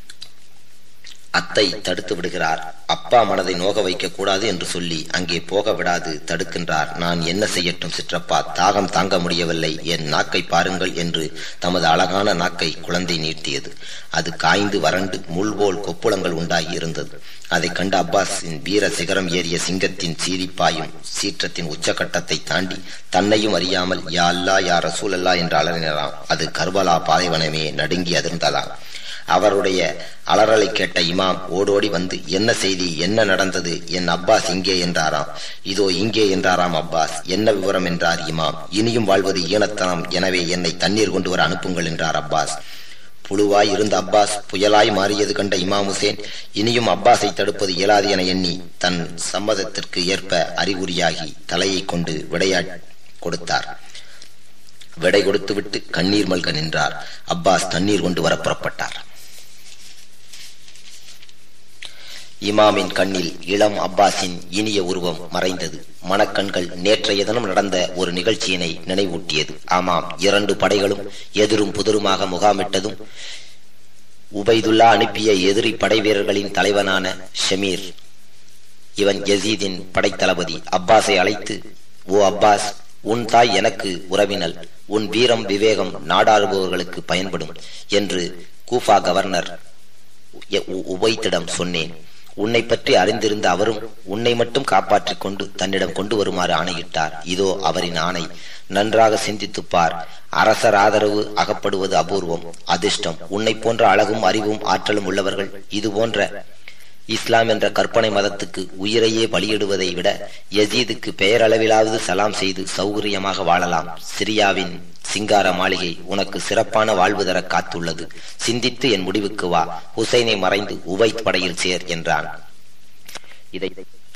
அத்தை தடுத்து விடுகிறார் அப்பா மனதை நோக வைக்க கூடாது என்று சொல்லி அங்கே போக விடாது தடுக்கின்றார் நான் என்ன செய்யட்டும் சிற்றப்பா தாகம் தாங்க முடியவில்லை என் நாக்கை பாருங்கள் என்று தமது அழகான நாக்கை குழந்தை நீட்டியது அது காய்ந்து வறண்டு முள்போல் கொப்புளங்கள் உண்டாகி இருந்தது அதை கண்ட அப்பாஸின் வீர சிகரம் ஏறிய சிங்கத்தின் சீரிப்பாயும் சீற்றத்தின் உச்சகட்டத்தை தாண்டி தன்னையும் அறியாமல் யா அல்லா யா ரசூல் அல்லா என்று அலறினாராம் அது கர்பலா பாலைவனமே நடுங்கி அதிர்ந்ததாம் அவருடைய அலறலை கேட்ட இமாம் ஓடோடி வந்து என்ன செய்தி என்ன நடந்தது என் அப்பாஸ் இங்கே என்றாராம் இதோ இங்கே என்றாராம் அப்பாஸ் என்ன விவரம் என்றார் இமாம் இனியும் வாழ்வது ஈனத்தனம் எனவே என்னை தண்ணீர் கொண்டு வர அனுப்புங்கள் என்றார் அப்பாஸ் புழுவாய் இருந்த அப்பாஸ் புயலாய் மாறியது கண்ட இமாம் ஹுசேன் இனியும் அப்பாஸை தடுப்பது இயலாது என எண்ணி தன் சம்மதத்திற்கு ஏற்ப அறிகுறியாகி தலையை கொண்டு விடையா கொடுத்தார் விடை கொடுத்துவிட்டு கண்ணீர் மல்க நின்றார் அப்பாஸ் தண்ணீர் கொண்டு வர புறப்பட்டார் இமாமின் கண்ணில் இளம் அப்பாஸின் இனிய உருவம் மறைந்தது மணக்கண்கள் நேற்றைய தினம் நடந்த ஒரு நிகழ்ச்சியினை நினைவூட்டியது ஆமாம் இரண்டு படைகளும் எதிரும் புதிருமாக முகாமிட்டதும் உபைதுல்லா அனுப்பிய எதிரி படை வீரர்களின் தலைவனான ஷமீர் இவன் யசீதின் படைத்தளபதி அப்பாஸை அழைத்து ஓ அப்பாஸ் உன் தாய் எனக்கு உறவினல் உன் வீரம் விவேகம் நாடாளுபவர்களுக்கு பயன்படும் என்று கூஃபா கவர்னர் உபைத்திடம் சொன்னேன் உன்னை பற்றி அறிந்திருந்த அவரும் உன்னை மட்டும் காப்பாற்றிக் கொண்டு தன்னிடம் கொண்டு வருமாறு ஆணையிட்டார் இதோ அவரின் ஆணை நன்றாக சிந்தித்துப்பார் அரசர் ஆதரவு அகப்படுவது அபூர்வம் அதிர்ஷ்டம் உன்னை போன்ற அழகும் அறிவும் ஆற்றலும் உள்ளவர்கள் இது போன்ற இஸ்லாம் என்ற கற்பனை மதத்துக்கு உயிரையே பலியிடுவதை விட யசீதுக்கு பெயரளவிலாவது சலாம் செய்து சௌகரியமாக வாழலாம் சிரியாவின் சிங்கார மாளிகை உனக்கு சிறப்பான வாழ்வு தர காத்துள்ளது சிந்தித்து என் முடிவுக்கு வா ஹுசைனை மறைந்து உவைத் படையில் சேர் என்றான் இதை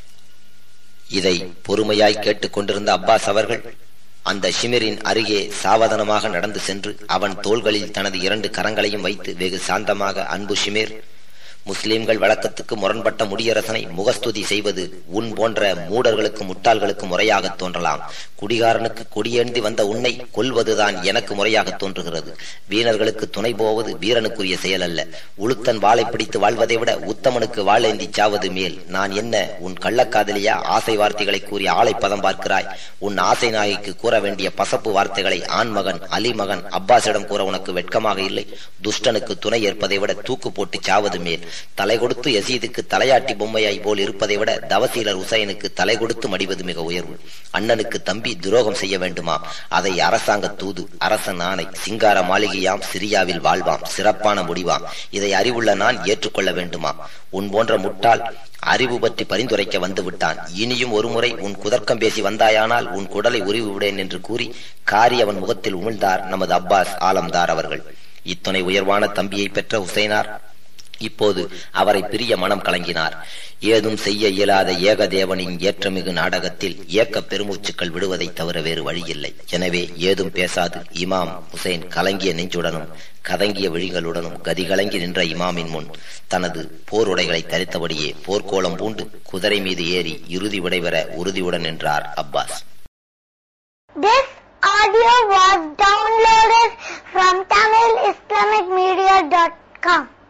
இதை பொறுமையாய் கேட்டுக்கொண்டிருந்த அப்பாஸ் அவர்கள் அந்த ஷிமிரின் அருகே சாவதானமாக நடந்து சென்று அவன் தோள்களில் தனது இரண்டு கரங்களையும் வைத்து வெகு சாந்தமாக அன்பு ஷிமிர் முஸ்லிம்கள் வழக்கத்துக்கு முரண்பட்ட முடியரசனை முகஸ்துதி செய்வது உன் போன்ற மூடர்களுக்கு முட்டாள்களுக்கு முறையாக தோன்றலாம் குடிகாரனுக்கு கொடியேந்தி வந்த உன்னை கொல்வதுதான் எனக்கு முறையாக தோன்றுகிறது வீணர்களுக்கு துணை போவது வீரனுக்குரிய செயல் அல்ல உளுத்தன் வாளை பிடித்து வாழ்வதை விட உத்தமனுக்கு வாழேந்தி சாவது மேல் நான் என்ன உன் கள்ளக்காதலியா ஆசை வார்த்தைகளை கூறி ஆளை பதம் பார்க்கிறாய் உன் ஆசை நாய்க்கு கூற வேண்டிய பசப்பு வார்த்தைகளை ஆண் மகன் அலி மகன் அப்பாஸிடம் கூற உனக்கு வெட்கமாக இல்லை துஷ்டனுக்கு துணை ஏற்பதை விட தூக்கு போட்டு சாவது மேல் தலை கொடுத்து யசீதுக்கு தலையாட்டி பொம்மையாய் போல் இருப்பதை விட தவசீலர் உசைனுக்கு தலை கொடுத்து மடிவது மிக உயர்வு அண்ணனுக்கு தம்பி துரோகம் செய்ய வேண்டுமா அதை அரசாங்க தூது அரசன் ஆணை சிங்கார மாளிகையாம் சிரியாவில் வாழ்வாம் சிறப்பான முடிவாம் இதை அறிவுள்ள நான் ஏற்றுக்கொள்ள வேண்டுமா உன் போன்ற முட்டாள் அறிவு பற்றி பரிந்துரைக்க வந்து விட்டான் இனியும் ஒருமுறை உன் குதர்க்கம் பேசி வந்தாயானால் உன் குடலை உருவி விடேன் என்று கூறி காரி அவன் முகத்தில் உமிழ்ந்தார் நமது அப்பாஸ் ஆலம்தார் அவர்கள் இத்தனை உயர்வான தம்பியை பெற்ற ஹுசைனார் இப்போது அவரை பிரிய மனம் கலங்கினார் ஏதும் செய்ய இயலாத ஏகதேவனின் ஏற்றமிகு நாடகத்தில் ஏக்க பெருமூச்சுக்கள் விடுவதை தவிர வேறு வழியில்லை எனவே ஏதும் பேசாது இமாம் ஹுசைன் கலங்கிய நெஞ்சுடனும் கதங்கிய விழிகளுடனும் கதிகலங்கி நின்ற இமாமின் முன் தனது போருடைகளை தரித்தபடியே போர்க்கோளம் பூண்டு குதிரை மீது ஏறி இறுதி விடைபெற உறுதியுடன் நின்றார் Abbas This audio was downloaded from TamilIslamicMedia.com.